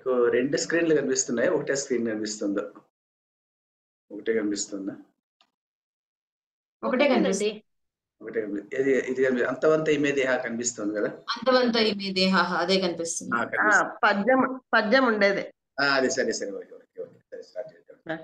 మీకు రెండు స్క్రీన్లు కనిపిస్తున్నాయి ఒకటే స్క్రీన్ కనిపిస్తుందో ఒకటే కనిపిస్తుందా ఒకటే కనిపిస్తుంది ఒకటే కనిపి- ఇది ఇది కనిపి అంతవంత ఇమే దేహ కనిపిస్తుంది కదా అంతవంత ఇమే దేహ అదే కనిపిస్తుంది ఆ, ఆ, కనిపిస్తుంది. పద్యం పద్యం ఉండేది ఆ, అది సరే సరే ఓకే ఓకే ఓకే సరే స్టార్ట్ చేద్దాం ఆ.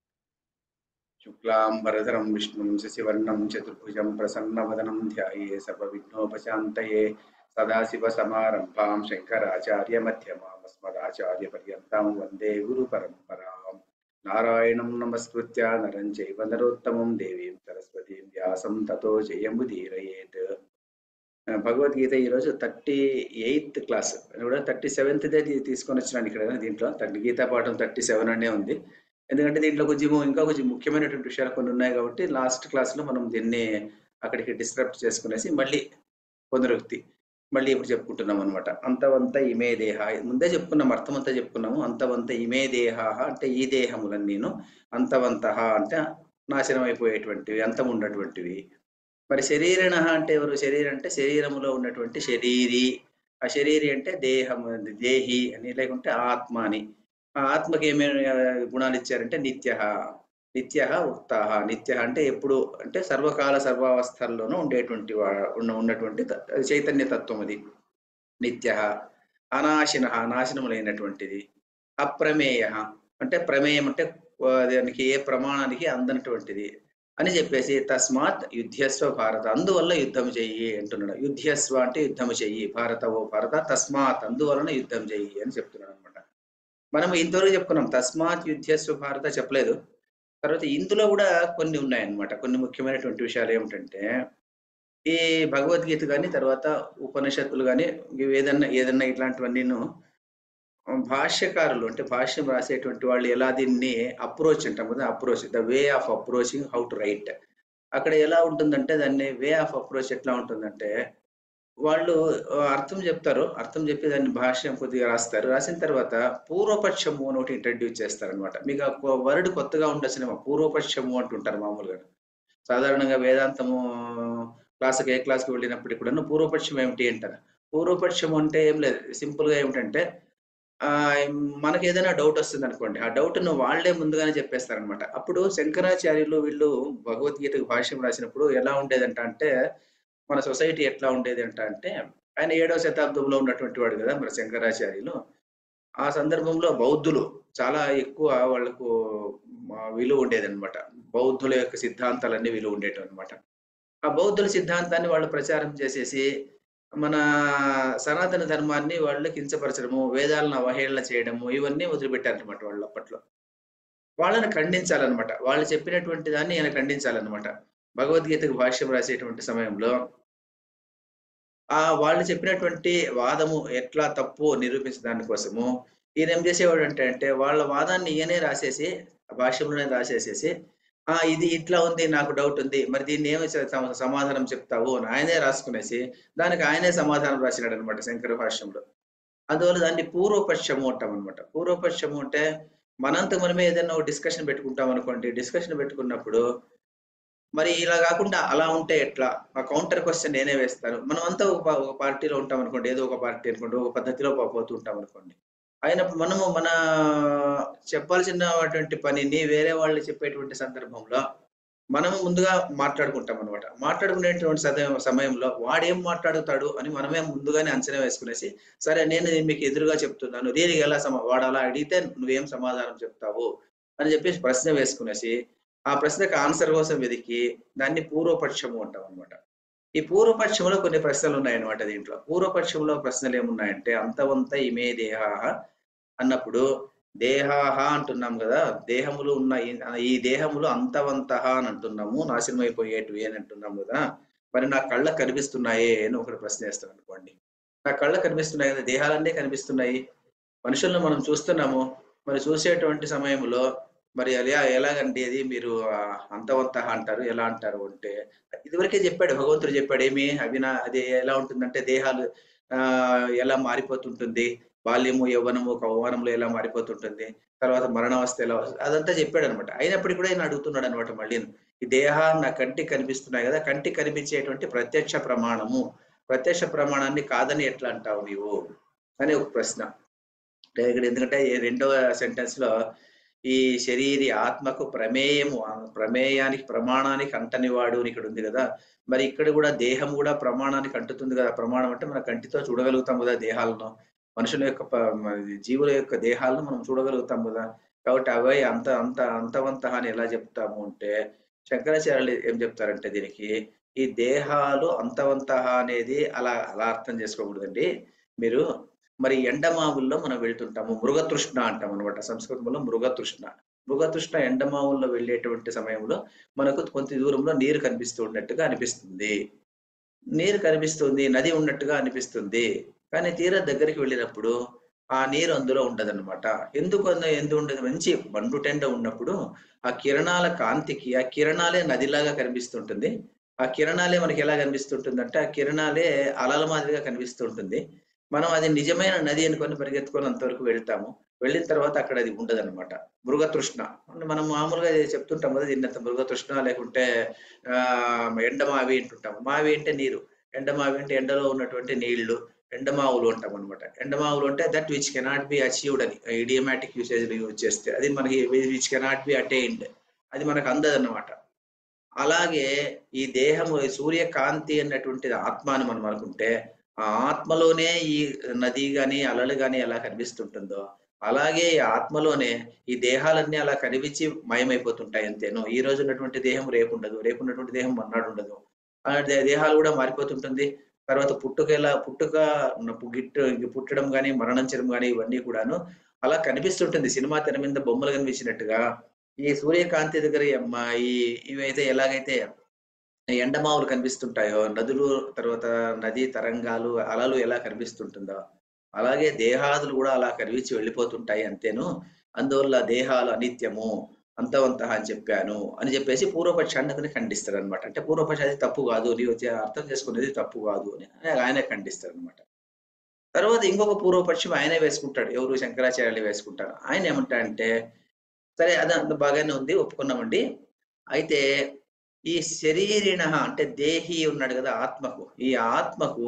శుక్లాం వరదరం విష్ణుం శశివర్ణం చతుర్భుజం ప్రసన్నవదనం ధ్యాయే సర్వవిఘ్నోపశాంతయే సదాశివ సమారంభాం శంకరాచార్య మధ్యమామస్మదాచార్య పర్యంతం వందే గురు పరంపరాం నారాయణం నమస్కృత్య నరం చైవ నరోత్తమం దేవీం సరస్వతీం వ్యాసం తతో జయముదీరయేత్ ఆ, భగవద్గీత ఈరోజు థర్టీ ఎయిత్ క్లాస్ అది కూడా థర్టీ సెవెంత్ దే తీ- తీసుకొని వచ్చినాను ఇక్కడ దీంట్లో థర్టీ గీతా పాఠం థర్టీ సెవెన్ అనే ఉంది ఎందుకంటే దీంట్లో కొంచెం ఇంకా కొంచెం ముఖ్యమైనటువంటి విషయాలు కొన్ని ఉన్నాయి కాబట్టి లాస్ట్ క్లాస్లో మనం దీన్ని అక్కడికి డిస్క్రైబ్ చేసుకునేసి మళ్ళీ పునరుక్తి మళ్ళీ ఇప్పుడు చెప్పుకుంటున్నాం అనమాట అంతవంత ఇమే దేహ ముందే చెప్పుకున్నాం అర్థమంతా చెప్పుకున్నాము అంతవంత ఇమే దేహ అంటే ఈ దేహములని నేను అంతవంత అంటే నాశనం అయిపోయేటువంటివి అంతం ఉన్నటువంటివి మరి శరీరణ అంటే ఎవరు శరీరం అంటే శరీరములో ఉన్నటువంటి శరీరి ఆ శరీరి అంటే దేహం దేహి అని లేకుంటే ఆత్మ అని ఆ ఆత్మకి ఏమేమి ఆ, గుణాలు ఇచ్చారంటే నిత్య నిత్య ఉక్త నిత్య అంటే ఎప్పుడు అంటే సర్వకాల సర్వావస్థల్లోనూ ఉండేటువంటి వా- ఉన్న ఉన్నటువంటి త- చైతన్య తత్వం అది నిత్య అనాశిన నాశనములైనటువంటిది అప్రమేయ అంటే ప్రమేయం అంటే ఆ, దానికి ఏ ప్రమాణానికి అందనటువంటిది అని చెప్పేసి తస్మాత్ యుద్ధస్వ భారత అందువల్ల యుద్ధం చెయ్యి అంటున్నాడు యుద్ధస్వ అంటే యుద్ధం చెయ్యి భారత ఓ భారత తస్మాత్ అందువలన యుద్ధం చెయ్యి అని చెప్తున్నాడు అనమాట మనం ఇంతవరకు చెప్పుకున్నాం తస్మాత్ యుద్ధస్వ భారత చెప్పలేదు తర్వాత ఇందులో కూడా కొన్ని ఉన్నాయన్నమాట కొన్ని ముఖ్యమైనటువంటి విషయాలు ఏమిటంటే ఈ భగవద్గీత కానీ తర్వాత ఉపనిషత్తులు కానీ ఇవి ఏదన్నా ఏదన్నా ఇట్లాంటివన్నీను భాష్యకారులు అంటే భాష్యం రాసేటువంటి వాళ్ళు ఎలా దీన్ని అప్రోచ్ అంటాం కదా approach the way of approaching how to write అక్కడ ఎలా ఉంటుందంటే దాన్ని వే ఆఫ్ అప్రోచ్ ఎట్లా ఉంటుందంటే వాళ్ళు ఆ, అర్థం చెప్తారు అర్థం చెప్పి దాన్ని భాష్యం కొద్దిగా రాస్తారు రాసిన తర్వాత పూర్వపక్షము అని ఒకటి ఇంట్రడ్యూస్ చేస్తారనమాట మీకు ఆ వర్డ్ కొత్తగా ఉండొచ్చిన పూర్వపక్షము అంటుంటారు మామూలుగా సాధారణంగా వేదాంతము క్లాస్కి ఏ క్లాస్కి వెళ్ళినప్పటికి కూడా పూర్వపక్షం ఏమిటి అంటారు పూర్వపక్షం అంటే ఏం లేదు సింపుల్ గా ఏమిటంటే ఆ మనకి ఏదైనా డౌట్ వస్తుంది అనుకోండి ఆ డౌట్ ను వాళ్ళే ముందుగానే చెప్పేస్తారనమాట అప్పుడు శంకరాచార్యులు వీళ్ళు భగవద్గీతకు భాష్యం రాసినప్పుడు ఎలా ఉండేదంట అంటే మన సొసైటీ ఎట్లా ఉండేది అంట అంటే ఆయన ఏడవ శతాబ్దంలో ఉన్నటువంటి వాడు కదా మన శంకరాచార్యులు ఆ సందర్భంలో బౌద్ధులు చాలా ఎక్కువ వాళ్ళకు ఆ, విలువ ఉండేది అనమాట బౌద్ధుల యొక్క సిద్ధాంతాలన్నీ విలువ ఉండేవి అనమాట ఆ బౌద్ధుల సిద్ధాంతాన్ని వాళ్ళు ప్రచారం చేసేసి మన సనాతన ధర్మాన్ని వాళ్ళు కించపరచడము వేదాలను అవహేళన చేయడము ఇవన్నీ వదిలిపెట్టారనమాట వాళ్ళు అప్పట్లో వాళ్ళని ఖండించాలన్నమాట వాళ్ళు చెప్పినటువంటి దాన్ని ఈయన ఖండించాలన్నమాట భగవద్గీతకు భాష్యం రాసేటువంటి సమయంలో ఆ వాళ్ళు చెప్పినటువంటి వాదము ఎట్లా తప్పు నిరూపించడానికి కోసము ఈయన ఏం చేసేవాడు అంటే అంటే వాళ్ళ వాదాన్ని ఈయనే రాసేసి ఆ భాష్యంలోనే రాసేసేసి ఆ ఇది ఇట్లా ఉంది నాకు డౌట్ ఉంది మరి దీన్ని ఏమి స- సమ- సమాధానం చెప్తావు అని ఆయనే రాసుకునేసి దానికి ఆయనే సమాధానం రాసినాడు అనమాట శంకర భాష్యంలో అందువల్ల దాన్ని పూర్వపక్షము అంటాం అనమాట పూర్వపక్షము అంటే మనంత మనమే ఏదైనా ఒక డిస్కషన్ పెట్టుకుంటాం అనుకోండి డిస్కషన్ పెట్టుకున్నప్పుడు మరి ఇలా కాకుండా అలా ఉంటే ఎట్లా ఆ కౌంటర్ క్వశ్చన్ నేనే వేస్తాను మనం అంతా ఒక పా- ఒక పార్టీలో ఉంటాం అనుకోండి ఏదో ఒక పార్టీ అనుకోండి ఒక పద్ధతిలో పో- పోతూ ఉంటాం అనుకోండి అయినప్పుడు మనము మన చెప్పాల్సినటువంటి పనిని వేరే వాళ్ళు చెప్పేటువంటి సందర్భంలో మనము ముందుగా మాట్లాడుకుంటాం అనమాట మాట్లాడుకునేటువంటి సద- సమయంలో వాడేం మాట్లాడుతాడు అని మనమే ముందుగానే అంచనా వేసుకునేసి సరే నేను మీకు ఎదురుగా చెప్తున్నాను దీనికి ఎలా సమా వాడు అలా అడిగితే నువ్వేం సమాధానం చెప్తావు అని చెప్పేసి ప్రశ్న వేసుకునేసి ఆ ప్రశ్నకు ఆన్సర్ కోసం వెతికి దాన్ని పూర్వపక్షము అంటాం అనమాట ఈ పూర్వపక్షంలో కొన్ని ప్రశ్నలు ఉన్నాయన్నమాట దీంట్లో పూర్వపక్షంలో ప్రశ్నలు ఏమున్నాయంటే అంతవంత ఇమే దేహాహ అన్నప్పుడు దేహాహ అంటున్నాం కదా దేహములు ఉన్న ఈ- ఈ దేహములు అంతవంతహ అని అంటున్నాము నాశనం అయిపోయేటివి అని అంటున్నాం కదా మరి నా కళ్ళ కనిపిస్తున్నాయే అని ఒకటి ప్రశ్న వేస్తాం అనుకోండి నా కళ్ళ కనిపిస్తున్నాయి కదా దేహాలన్నీ కనిపిస్తున్నాయి మనుషులను మనం చూస్తున్నాము మరి చూసేటువంటి సమయంలో మరి ఎలా ఎలాగండి అది మీరు ఆ, అంతవంతహ అంటారు ఎలా అంటారు అంటే ఇదివరకే చెప్పాడు భగవంతుడు చెప్పాడు ఏమి అవి నా అది ఎలా ఉంటుందంటే దేహాలు ఆ ఎలా మారిపోతుంటుంది బాల్యము యవ్వనము కౌమానంలో ఎలా మారిపోతుంటుంది తర్వాత మరణావస్థ ఎలా వస్తుంది అదంతా చెప్పాడు అనమాట అయినప్పటికీ కూడా ఆయన అడుగుతున్నాడు అనమాట మళ్ళీ ఈ దేహాన్ని నా కంటికి కనిపిస్తున్నాయి కదా కంటికి కనిపించేటువంటి ప్రత్యక్ష ప్రమాణము ప్రత్యక్ష ప్రమాణాన్ని కాదని ఎట్లా అంటావు నీవు అనే ఒక ప్రశ్న అంటే ఇక్కడ ఎందుకంటే ఈ రెండవ సెంటెన్స్ లో ఈ శరీరి ఆత్మకు ప్రమేయము ఆ ప్రమేయానికి ప్రమాణానికి అంటని వాడు అని ఇక్కడ ఉంది కదా మరి ఇక్కడ కూడా దేహం కూడా ప్రమాణానికి అంటుతుంది కదా ప్రమాణం అంటే మన కంటితో చూడగలుగుతాం కదా దేహాలను మనుషుల యొక్క ప- మరి జీవుల యొక్క దేహాలను మనం చూడగలుగుతాం కదా కాబట్టి అవే అంత అంత అంతవంత అని ఎలా చెప్తాము అంటే శంకరాచార్యులు ఏం చెప్తారంటే దీనికి ఈ దేహాలు అంతవంత అనేది అలా అలా అర్థం చేసుకోకూడదండి మీరు మరి ఎండమావుల్లో మనం వెళ్తుంటాము మృగతృష్ణ అంటాం అనమాట సంస్కృతంలో మృగతృష్ణ మృగతృష్ణ ఎండమావుల్లో వెళ్ళేటువంటి సమయంలో మనకు కొంత దూరంలో నీరు కనిపిస్తూ ఉన్నట్టుగా అనిపిస్తుంది నీరు కనిపిస్తుంది నది ఉన్నట్టుగా అనిపిస్తుంది కానీ తీరా దగ్గరికి వెళ్ళినప్పుడు ఆ నీరు అందులో ఉండదన్నమాట ఎందుకు అంద- ఎందుకు ఉండదు మంచి బండు టెండ ఉన్నప్పుడు ఆ కిరణాల కాంతికి ఆ కిరణాలే నదిలాగా కనిపిస్తుంటుంది ఆ కిరణాలే మనకి ఎలా కనిపిస్తుంటుంది అంటే ఆ కిరణాలే అలల మాదిరిగా కనిపిస్తుంటుంది మనం అది నిజమైన నది అనుకొని పరిగెత్తుకొని అంతవరకు వెళ్తాము వెళ్ళిన తర్వాత అక్కడ అది ఉండదన్నమాట మృగతృష్ణ మనం మామూలుగా ఇది చెప్తుంటాం కదా దీన్ని మృగతృష్ణ లేకుంటే ఆ ఎండమావి అంటుంటాం మావి అంటే నీరు ఎండమావి అంటే ఎండలో ఉన్నటువంటి నీళ్లు ఎండమావులు అంటాం అనమాట ఎండమావులు అంటే that which cannot be achieved అని ఇడియమాటిక్ యూసేజ్ యూజ్ చేస్తే అది మనకి విచ్ కెనాట్ బి అటైన్డ్ అది మనకు అందదన్నమాట అలాగే ఈ దేహము ఈ సూర్యకాంతి అన్నటువంటిది ఆత్మ అని మనం అనుకుంటే ఆ ఆత్మలోనే ఈ నది గాని అలలు గాని ఎలా కనిపిస్తుంటుందో అలాగే ఈ ఆత్మలోనే ఈ దేహాలన్నీ అలా కనిపించి మయమైపోతుంటాయి అంతేనో ఈ రోజు ఉన్నటువంటి దేహం రేపు ఉండదు రేపు ఉన్నటువంటి దేహం మన్నాడు ఉండదు ఆ దే- దేహాలు కూడా మారిపోతుంటుంది తర్వాత పుట్టుక ఎలా పుట్టుక పు- గిట్టు పుట్టడం కానీ మరణించడం కానీ ఇవన్నీ కూడాను అలా కనిపిస్తుంటుంది సినిమా తెర మీద బొమ్మలు కనిపించినట్టుగా ఈ సూర్యకాంతి దగ్గర ఈ అమ్మ- ఈ ఇవైతే ఎలాగైతే ఎండమావులు కనిపిస్తుంటాయో నదులు తర్వాత నదీ తరంగాలు అలలు ఎలా కనిపిస్తుంటుందో అలాగే దేహాదులు కూడా అలా కనిపించి వెళ్ళిపోతుంటాయి అంతేను అందువల్ల దేహాలు అనిత్యము అంతవంత అని చెప్పాను అని చెప్పేసి పూర్వపక్షాన్ని ఖండిస్తారు అనమాట అంటే పూర్వపక్ష అది తప్పు కాదు నీ వచ్చే అర్థం చేసుకునేది తప్పు కాదు అని ఆయన ఖండిస్తారు అనమాట తర్వాత ఇంకొక పూర్వపక్షం ఆయనే వేసుకుంటాడు ఎవరు శంకరాచార్యులు వేసుకుంటారు ఆయన ఏమంటాడంటే సరే అది అంత బాగానే ఉంది ఒప్పుకున్నామండి అయితే ఈ శరీరిణ అంటే దేహి ఉన్నాడు కదా ఆత్మకు ఈ ఆత్మకు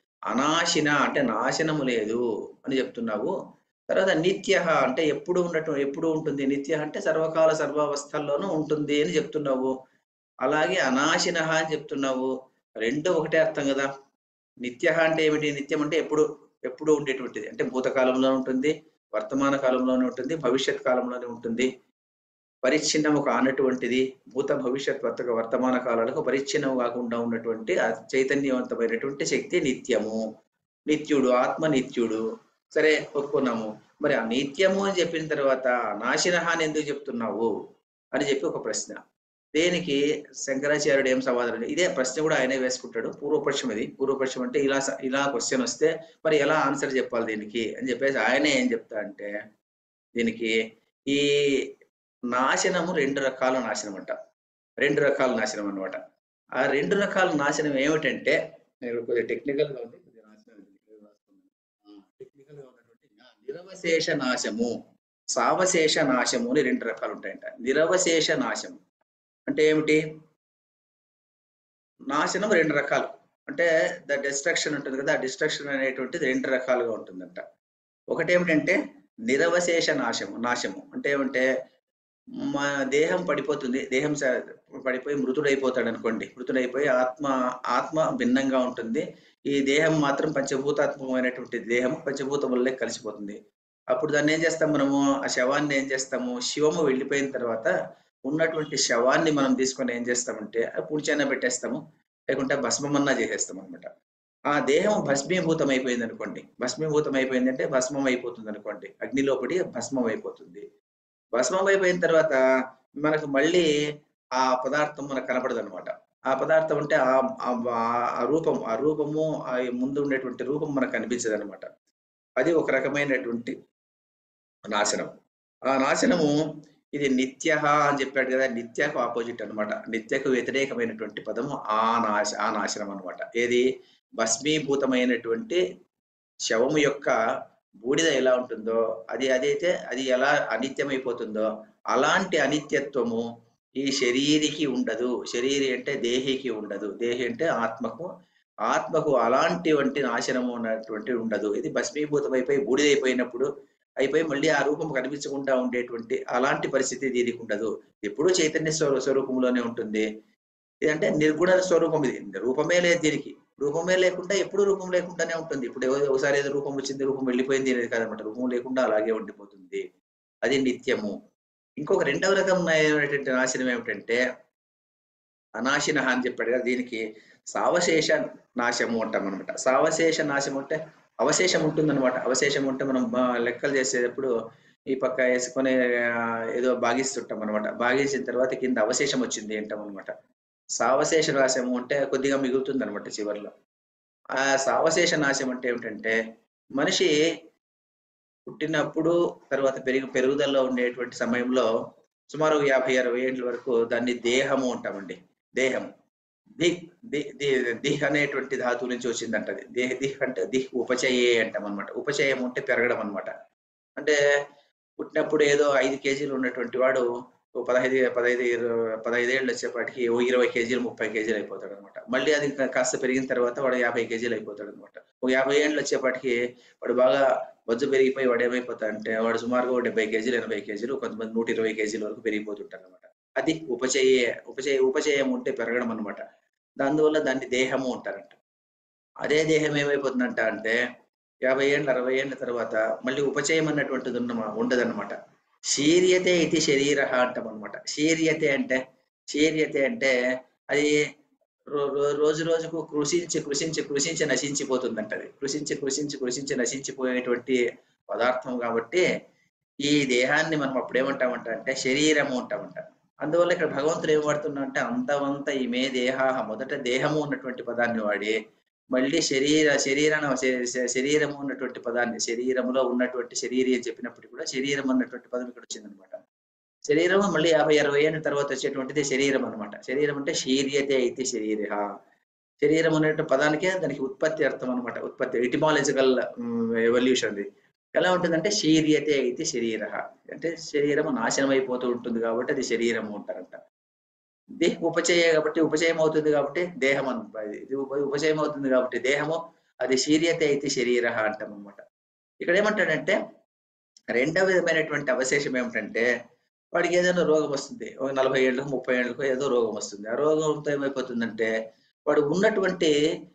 అనాశిన అంటే నాశనము లేదు అని చెప్తున్నావు తర్వాత నిత్య అంటే ఎప్పుడు ఉన్నట్టు ఎప్పుడు ఉంటుంది నిత్య అంటే సర్వకాల సర్వావస్థల్లోనూ ఉంటుంది అని చెప్తున్నావు అలాగే అనాశిన అని చెప్తున్నావు రెండు ఒకటే అర్థం కదా నిత్య అంటే ఏమిటి నిత్యం అంటే ఎప్పుడు ఎప్పుడు ఉండేటువంటిది అంటే భూతకాలంలో ఉంటుంది వర్తమాన కాలంలోనే ఉంటుంది భవిష్యత్ కాలంలోనే ఉంటుంది పరిచ్ఛిన్నము కానటువంటిది భూత భవిష్యత్ వర్తక వర్తమాన కాలాలకు పరిచ్ఛిన్నము కాకుండా ఉన్నటువంటి ఆ చైతన్యవంతమైనటువంటి శక్తి నిత్యము నిత్యుడు ఆత్మ నిత్యుడు సరే ఒప్పుకున్నాము మరి ఆ నిత్యము అని చెప్పిన తర్వాత నాశిన అని ఎందుకు చెప్తున్నావు అని చెప్పి ఒక ప్రశ్న దేనికి శంకరాచార్యుడు ఏం సమాధానం ఇదే ప్రశ్న కూడా ఆయనే వేసుకుంటాడు పూర్వపక్షం ఇది పూర్వపక్షం అంటే ఇలా స- ఇలా క్వశ్చన్ వస్తే మరి ఎలా ఆన్సర్ చెప్పాలి దీనికి అని చెప్పేసి ఆయనే ఏం చెప్తా అంటే దీనికి ఈ నాశనము రెండు రకాల నాశనం అంట రెండు రకాల నాశనం అన్నమాట ఆ రెండు రకాల నాశనం ఏమిటంటే నేను కొద్దిగా టెక్నికల్ గా ఉంది కొద్దిగా నాశనం ఉంది. ఇక్కడ రాసుకున్నాను. ఆ, టెక్నికల్ గా ఉన్నటువంటి ఆ, నిరవశేష నాశము సావశేష నాశము అని రెండు రకాలు ఉంటాయంట నిరవశేష నాశము అంటే ఏమిటి నాశనం రెండు రకాలు అంటే ద డిస్ట్రక్షన్ ఉంటుంది కదా ఆ డిస్ట్రక్షన్ అనేటువంటిది రెండు రకాలుగా ఉంటుందంట ఒకటి ఏమిటంటే నిరవశేష నాశము నాశము అంటే ఏమంటే మా దేహం పడిపోతుంది దేహం స- పడిపోయి మృతుడైపోతాడు అనుకోండి మృతుడైపోయి ఆత్మ ఆత్మ భిన్నంగా ఉంటుంది ఈ దేహం మాత్రం పంచభూతాత్మకమైనటువంటి దేహం పంచభూతం వల్లే కలిసిపోతుంది అప్పుడు దాన్ని ఏం చేస్తాం మనము ఆ శవాన్ని ఏం చేస్తాము శివము వెళ్ళిపోయిన తర్వాత ఉన్నటువంటి శవాన్ని మనం తీసుకొని ఏం చేస్తామంటే పుడిచైనా పెట్టేస్తాము లేకుంటే భస్మమన్నా చేసేస్తాం అనమాట ఆ దేహం భస్మీభూతం అయిపోయింది అనుకోండి భస్మీభూతం అయిపోయింది అంటే భస్మం అయిపోతుంది అనుకోండి అగ్నిలోపడి భస్మం అయిపోతుంది భస్మం అయిపోయిన తర్వాత మనకు మళ్ళీ ఆ పదార్థం మనకు కనపడదు అనమాట ఆ పదార్థం అంటే ఆ ఆ- ఆ రూపం ఆ రూపము ఆ ముందు ఉండేటువంటి రూపం మనకు కనిపించదు అనమాట అది ఒక రకమైనటువంటి నాశనం ఆ నాశనము ఇది నిత్య అని చెప్పాడు కదా నిత్యకు ఆపోజిట్ అన్నమాట నిత్యకు వ్యతిరేకమైనటువంటి పదము ఆ నాశ ఆ నాశనం అన్నమాట ఏది భస్మీభూతమైనటువంటి శవము యొక్క బూడిద ఎలా ఉంటుందో అది అదైతే అది ఎలా అనిత్యమైపోతుందో అలాంటి అనిత్యత్వము ఈ శరీరికి ఉండదు శరీరి అంటే దేహికి ఉండదు దేహి అంటే ఆత్మకు ఆత్మకు అలాంటి వంటి నాశనము ఉన్నటువంటి ఉండదు ఇది భస్మీభూతమైపోయి బూడిదైపోయినప్పుడు అయిపోయి మళ్ళీ ఆ రూపం కనిపించకుండా ఉండేటువంటి అలాంటి పరిస్థితి దీనికి ఉండదు ఎప్పుడూ చైతన్య స్వరూ స్వరూపంలోనే ఉంటుంది ఇదంటే నిర్గుణ స్వరూపం ఇది రూపమే లేదు దీనికి రూపమే లేకుండా ఎప్పుడు రూపం లేకుండానే ఉంటుంది ఇప్పుడు ఏదో ఒకసారి ఏదో రూపం వచ్చింది రూపం వెళ్ళిపోయింది అనేది కాదనమాట రూపం లేకుండా అలాగే ఉండిపోతుంది అది నిత్యము ఇంకొక రెండవ రకమైనటువంటి నాశనం ఏమిటంటే అనాశిన అని చెప్పాడు కదా దీనికి సావశేష నాశము అంటాం అనమాట సావశేష నాశం అంటే అవశేషం ఉంటుందన్నమాట అవశేషం ఉంటే మనం ఆ, లెక్కలు చేసేటప్పుడు ఈ పక్క వేసుకొని ఆ, ఏదో భాగిస్తుంటాం అనమాట భాగించిన తర్వాత కింద అవశేషం వచ్చింది అంటాం అనమాట సావశేష నాశము అంటే కొద్దిగా మిగులుతుంది అనమాట చివరిలో ఆ సావశేష నాశం అంటే ఏమిటంటే మనిషి పుట్టినప్పుడు తర్వాత పెరుగు పెరుగుదలలో ఉండేటువంటి సమయంలో సుమారు యాభై అరవై ఏళ్ళ వరకు దాన్ని దేహము అంటామండి దేహం ది ది ది దిహ్ అనేటువంటి ధాతువు నుంచి వచ్చిందంట అది దేహ దిహ్ అంటే దిహ్ ఉపచయే అంటాం అనమాట ఉపచయం అంటే పెరగడం అనమాట అంటే పుట్టినప్పుడు ఏదో ఐదు కేజీలు ఉన్నటువంటి వాడు ఓ పదహైదు పదహైదు ఇరవై- పదహైదు ఏళ్ళు వచ్చేపాటికి ఓ ఇరవై కేజీలు ముప్పై కేజీలు అయిపోతాడు అనమాట మళ్ళీ అది కా- కాస్త పెరిగిన తర్వాత వాడు యాభై కేజీలు అయిపోతాడు అనమాట ఒక యాభై ఏళ్ళు వచ్చేపాటికి వాడు బాగా బొజ్జు పెరిగిపోయి వాడు ఏమైపోతాడంటే వాడు సుమారుగా ఓ డెబ్బై కేజీలు ఎనభై కేజీలు కొంతమంది నూట ఇరవై కేజీల వరకు పెరిగిపోతుంటారు అనమాట అది ఉపచయ ఉపచయ ఉపచయం ఉంటే పెరగడం అనమాట దానివల్ల దాన్ని దేహము అంటారంట అదే దేహం ఏమైపోతుందంట అంటే యాభై ఏళ్ళు అరవై ఏళ్ళ తర్వాత మళ్ళీ ఉపచయం అన్నటువంటిది ఉన్న ఉండదన్నమాట శీర్యతే ఇది శరీర అంటాం అనమాట శీర్యతే అంటే శీర్యతే అంటే అది రో- రో- రోజు రోజుకు కృషించి కృషించి కృషించి నశించిపోతుందంట అది కృషించి కృషించి కృషించి నశించిపోయేటువంటి పదార్థం కాబట్టి ఈ దేహాన్ని మనం అప్పుడు ఏమంటామంట అంటే శరీరము అంటామంట అందువల్ల ఇక్కడ భగవంతుడు ఏం వాడుతున్నా అంటే అంతవంత ఇమే దేహ మొదట దేహము ఉన్నటువంటి పదాన్ని వాడి మళ్ళీ శరీర శరీరాన్ని శ- శ- శరీరము ఉన్నటువంటి పదాన్ని శరీరములో ఉన్నటువంటి శరీరి అని చెప్పినప్పుడు కూడా శరీరం అన్నటువంటి పదం ఇక్కడ వచ్చిందనమాట శరీరం మళ్ళీ యాభై అరవై ఏళ్ళ తర్వాత వచ్చేటువంటిది శరీరం అన్నమాట శరీరం అంటే శీర్యతే అయితే శరీర శరీరం అనేటువంటి పదానికే దానికి ఉత్పత్తి అర్థం అనమాట ఉత్పత్తి ఇటిమాలజికల్ ఎవల్యూషన్ అది ఎలా ఉంటుందంటే శీర్యతే అయితే శరీర అంటే శరీరం నాశనం అయిపోతూ ఉంటుంది కాబట్టి అది శరీరము అంటారంట ఇది ఉపచయ కాబట్టి ఉపచయం అవుతుంది కాబట్టి దేహం అనమాట ఇది ఉప- ఉపచయం అవుతుంది కాబట్టి దేహము అది శీర్యతే అయితే శరీర అంటాం అనమాట ఇక్కడ ఏమంటాడంటే రెండవ విధమైనటువంటి అవశేషం ఏమిటంటే వాడికి ఏదైనా రోగం వస్తుంది ఒక నలభై ఏళ్ళకు ముప్పై ఏళ్ళకు ఏదో రోగం వస్తుంది ఆ రోగంతో ఏమైపోతుందంటే వాడు ఉన్నటువంటి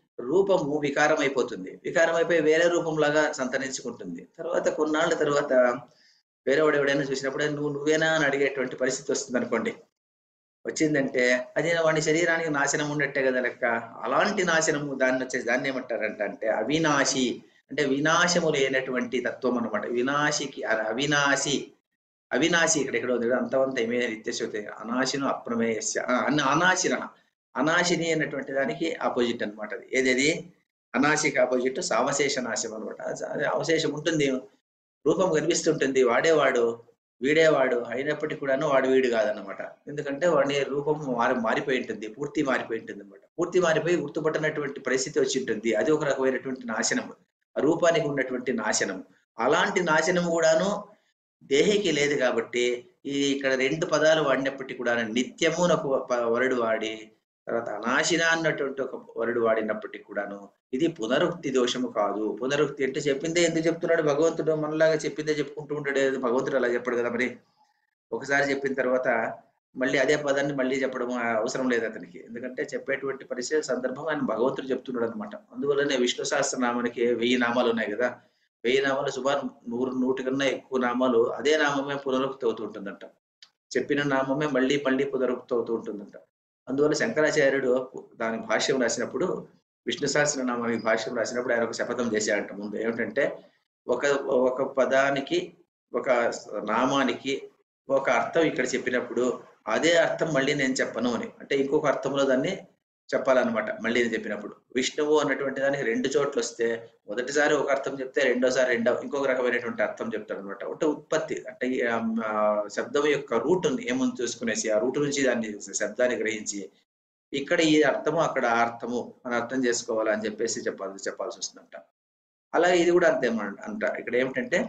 రూపము వికారం అయిపోతుంది వికారం అయిపోయి వేరే రూపంలాగా సంతరించుకుంటుంది తర్వాత కొన్నాళ్ళ తర్వాత వేరే వాడు ఎవడైనా చూసినప్పుడు నువ్వు నువ్వేనా అని అడిగేటువంటి పరిస్థితి వస్తుంది అనుకోండి వచ్చిందంటే అది వాడి శరీరానికి నాశనం ఉన్నట్టే కదా లెక్క అలాంటి నాశనము దాన్ని వచ్చేసి దాన్ని ఏమంటారంట అంటే అవినాశి అంటే వినాశము లేనటువంటి తత్వం అనమాట వినాశికి అ- అవినాశి అవినాశి ఇక్కడ ఎక్కడ ఉంది అంతవంత ఏమే నిత్యశోతి అనాశిను అప్రమేయస్య ఆ, అన అనాశిన అనాశిని అన్నటువంటి దానికి ఆపోజిట్ అనమాట అది ఏదేది అనాశికి ఆపోజిట్ సావశేష నాశం అనమాట అది అవశేషం ఉంటుంది రూపం కనిపిస్తుంటుంది వాడేవాడు వీడేవాడు అయినప్పటికీ కూడాను వాడు వీడు కాదనమాట ఎందుకంటే వాడి రూపం మారి మారిపోయి ఉంటుంది పూర్తి మారిపోయి ఉంటుంది అనమాట పూర్తి మారిపోయి గుర్తుపట్టనటువంటి పరిస్థితి వచ్చి ఉంటుంది అది ఒక రకమైనటువంటి నాశనం ఆ రూపానికి ఉన్నటువంటి నాశనం అలాంటి నాశనం కూడాను దేహికి లేదు కాబట్టి ఈ ఇక్కడ రెండు పదాలు వాడినప్పటికీ కూడా నిత్యము అని ఒక ప- వరుడు వాడి తర్వాత అనాశిన అన్నటువంటి ఒక వరుడు వాడినప్పటికీ కూడాను ఇది పునరుక్తి దోషము కాదు పునరుక్తి అంటే చెప్పిందే ఎందుకు చెప్తున్నాడు భగవంతుడు మనలాగా చెప్పిందే చెప్పుకుంటూ ఉంటాడు ఏదో భగవంతుడు అలా చెప్పడు కదా మరి ఒకసారి చెప్పిన తర్వాత మళ్ళీ అదే పదాన్ని మళ్ళీ చెప్పడం అవసరం లేదు అతనికి ఎందుకంటే చెప్పేటువంటి పరిస్థితి సందర్భం ఆయన భగవంతుడు చెప్తున్నాడు అనమాట అందువల్లనే విష్ణు సహస్రనామానికి వెయ్యి నామాలు ఉన్నాయి కదా వెయ్యి నామాలు సుమారు నూరు నూటి కన్నా ఎక్కువ నామాలు అదే నామమే పునరుక్తి అవుతూ ఉంటుందంట చెప్పిన నామమే మళ్ళీ మళ్ళీ పునరుక్తి అవుతూ ఉంటుందంట అందువల్ల శంకరాచార్యుడు దాని భాష్యం రాసినప్పుడు విష్ణు సహస్రనామానికి భాష్యం రాసినప్పుడు ఆయన ఒక శపథం చేశాడంట ముందు ఏమిటంటే ఒక ఒక పదానికి ఒక నామానికి ఒక అర్థం ఇక్కడ చెప్పినప్పుడు అదే అర్థం మళ్ళీ నేను చెప్పను అని అంటే ఇంకొక అర్థంలో దాన్ని చెప్పాలన్నమాట మళ్ళీ నేను చెప్పినప్పుడు విష్ణువు అన్నటువంటి దానికి రెండు చోట్ల వస్తే మొదటిసారి ఒక అర్థం చెప్తే రెండోసారి రెండో ఇంకొక రకమైనటువంటి అర్థం చెప్తారు అనమాట అంటే ఉత్పత్తి అంటే ఈ, ఆ, ఆ, శబ్దం యొక్క రూట్ ఏముంది చూసుకునేసి ఆ రూట్ నుంచి దాన్ని శబ్దాన్ని గ్రహించి ఇక్కడ ఈ అర్థము అక్కడ ఆ అర్థము అని అర్థం చేసుకోవాలి అని చెప్పేసి చెప్పాలి చెప్పాల్సి వస్తుందంట అలాగే ఇది కూడా అంతే మన- అంట ఇక్కడ ఏమిటంటే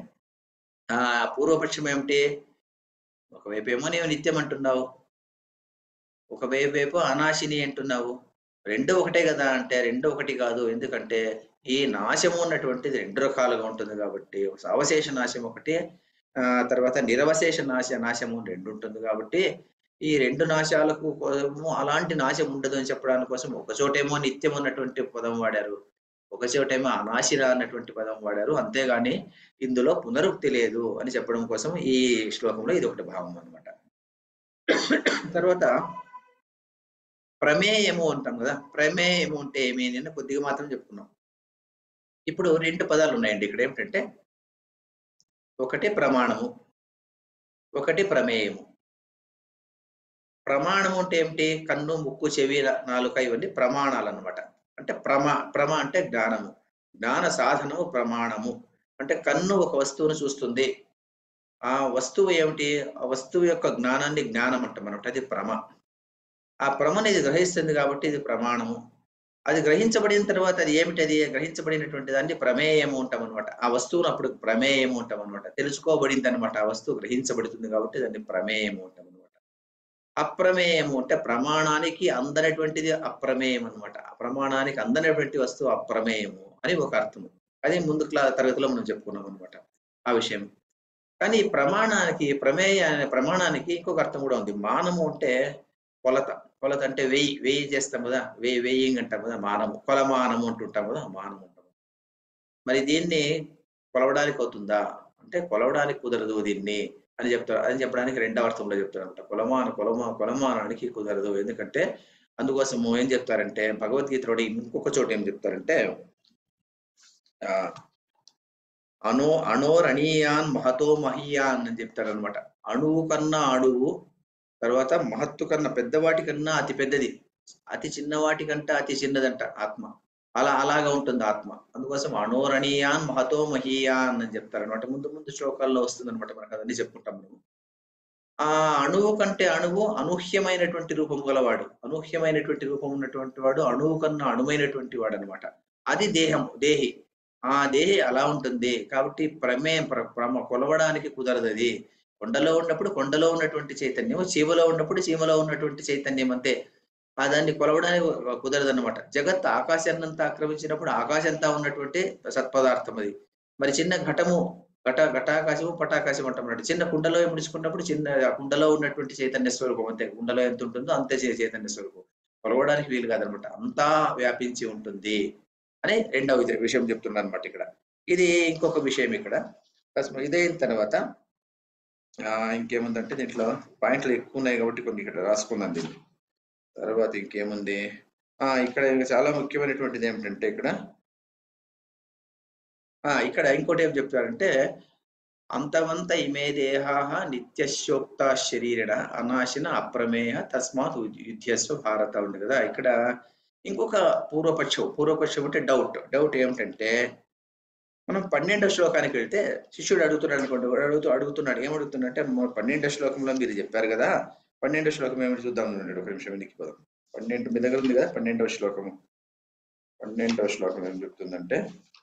ఆ పూర్వపక్షం ఏమిటి ఒకవైపు ఏమో నీవు నిత్యం అంటున్నావు ఒకవైపు వైపు అనాశిని అంటున్నావు రెండు ఒకటే కదా అంటే రెండు ఒకటి కాదు ఎందుకంటే ఈ నాశము ఉన్నటువంటిది రెండు రకాలుగా ఉంటుంది కాబట్టి అవశేష నాశం ఒకటి ఆ తర్వాత నిరవశేష నాశ నాశము రెండు ఉంటుంది కాబట్టి ఈ రెండు నాశాలకు కోసము అలాంటి నాశం ఉండదు అని చెప్పడానికి కోసం ఒక చోటేమో నిత్యం అన్నటువంటి పదం వాడారు ఒక చోటేమో అనాశిర అన్నటువంటి పదం వాడారు అంతేగాని ఇందులో పునరుక్తి లేదు అని చెప్పడం కోసం ఈ శ్లోకంలో ఇది ఒకటి భావం అన్నమాట తర్వాత ప్రమేయము అంటాం కదా ప్రమేయము అంటే ఏమి అని కొద్దిగా మాత్రం చెప్పుకున్నాం ఇప్పుడు రెండు పదాలు ఉన్నాయండి ఇక్కడ ఏమిటంటే ఒకటి ప్రమాణము ఒకటి ప్రమేయము ప్రమాణము అంటే ఏమిటి కన్ను ముక్కు చెవి నాలుక ఇవన్నీ ప్రమాణాలు అన్నమాట అంటే ప్రమా ప్రమ అంటే జ్ఞానము జ్ఞాన సాధనము ప్రమాణము అంటే కన్ను ఒక వస్తువును చూస్తుంది ఆ వస్తువు ఏమిటి ఆ వస్తువు యొక్క జ్ఞానాన్ని జ్ఞానం అంటాం అనమాట అది ప్రమ ఆ ప్రమని ఇది గ్రహిస్తుంది కాబట్టి ఇది ప్రమాణము అది గ్రహించబడిన తర్వాత అది ఏమిటది గ్రహించబడినటువంటి దాన్ని ప్రమేయము ఉంటాం అనమాట ఆ వస్తువును అప్పుడు ప్రమేయము ఉంటాం అనమాట తెలుసుకోబడింది అనమాట ఆ వస్తువు గ్రహించబడుతుంది కాబట్టి దాన్ని ప్రమేయము ఉంటాం అనమాట అప్రమేయము అంటే ప్రమాణానికి అందనటువంటిది అప్రమేయం అనమాట ప్రమాణానికి అందనటువంటి వస్తువు అప్రమేయము అని ఒక అర్థము అది ముందు క్లా తరగతిలో మనం చెప్పుకున్నాం అనమాట ఆ విషయం కానీ ఈ ప్రమాణానికి ప్రమేయ ప్రమాణానికి ఇంకొక అర్థం కూడా ఉంది మానము అంటే కొలత కొలత అంటే వెయ్యి వెయ్యి చేస్తాం కదా వెయ్యి వెయ్యింగ్ అంటాం కదా మానము కొలమానము అంటుంటాం కదా మానము అంటాం మరి దీన్ని కొలవడానికి అవుతుందా అంటే కొలవడానికి కుదరదు దీన్ని అని చెప్తారు అని చెప్పడానికి రెండవ అర్థంలో చెప్తారు అనమాట కొలమాన కొలమా కొలమానానికి కుదరదు ఎందుకంటే అందుకోసం ఏం చెప్తారంటే భగవద్గీతలో ఇంకొక చోట ఏం చెప్తారంటే ఆ అనో అణోరణీయాన్ మహతో మహీయాన్ అని చెప్తారనమాట అణువు కన్నా అణువు తర్వాత మహత్తు కన్నా పెద్దవాటి కన్నా అతి పెద్దది అతి చిన్నవాటి కంటే అతి చిన్నదంట ఆత్మ అలా అలాగా ఉంటుంది ఆత్మ అందుకోసం అణోరణీయాన్ మహతో మహీయాన్ అని చెప్తారనమాట ముందు ముందు శ్లోకాల్లో వస్తుంది అనమాట మనకు అవన్నీ చెప్పుకుంటాం మనం ఆ అణువు కంటే అణువు అనూహ్యమైనటువంటి రూపం గలవాడు అనూహ్యమైనటువంటి రూపం ఉన్నటువంటి వాడు అణువు కన్నా అణుమైనటువంటి వాడు అనమాట అది దేహం దేహి ఆ దేహి అలా ఉంటుంది కాబట్టి ప్రమేయం ప్ర ప్రమ కొలవడానికి కుదరదు అది కొండలో ఉన్నప్పుడు కొండలో ఉన్నటువంటి చైతన్యం చీమలో ఉన్నప్పుడు చీమలో ఉన్నటువంటి చైతన్యం అంతే ఆ దాన్ని కొలవడానికి కుదరదు అనమాట జగత్ ఆకాశాన్నంతా ఆక్రమించినప్పుడు ఆకాశంతా ఉన్నటువంటి సత్పదార్థం అది మరి చిన్న ఘటము ఘట ఘటాకాశము పటాకాశం అంటాం చిన్న కుండలో ముడుచుకున్నప్పుడు చిన్న ఆ కుండలో ఉన్నటువంటి చైతన్య స్వరూపం అంతే కుండలో ఎంత ఉంటుందో అంతే చే- చైతన్య స్వరూపం కొలవడానికి వీలు కాదనమాట అంతా వ్యాపించి ఉంటుంది అని రెండవ విషయం- విషయం చెప్తున్నాను అనమాట ఇక్కడ ఇది ఇంకొక విషయం ఇక్కడ తస్మ- ఇదైన తర్వాత ఆ, ఇంకేముందంటే దీంట్లో పాయింట్లు ఎక్కువ ఉన్నాయి కాబట్టి కొన్ని ఇక్కడ రాసుకున్నాను దీన్ని తర్వాత ఇంకేముంది ఆ ఇక్కడ ఇంకా చాలా ముఖ్యమైనటువంటిది ఏమిటంటే ఇక్కడ ఆ ఇక్కడ ఇంకోటి ఏం చెప్తారంటే అంతవంత ఇమే దేహాహ నిత్యశోక్త శరీరణ అనాశిన అప్రమేయ తస్మాత్ ఉద్- యుధ్యస్వ భారత ఉంది కదా ఇక్కడ ఇంకొక పూర్వపక్షం పూర్వపక్షం అంటే డౌట్ డౌట్ ఏమిటంటే మనం పన్నెండో శ్లోకానికి వెళ్తే శిష్యుడు అడుగుతున్నాడు అనుకోండి వాడు అడుగుతూ అడుగుతున్నాడు ఏం అడుగుతున్నాడంటే "మ- పన్నెండో శ్లోకంలో మీరు చెప్పారు కదా పన్నెండో శ్లోకం ఏమిటి చూద్దాం ఉండండి ఒక నిమిషం వెనక్కి పోదాం పన్నెండు మీ దగ్గర ఉంది కదా పన్నెండవ శ్లోకము పన్నెండవ శ్లోకం ఏం చెప్తుందంటే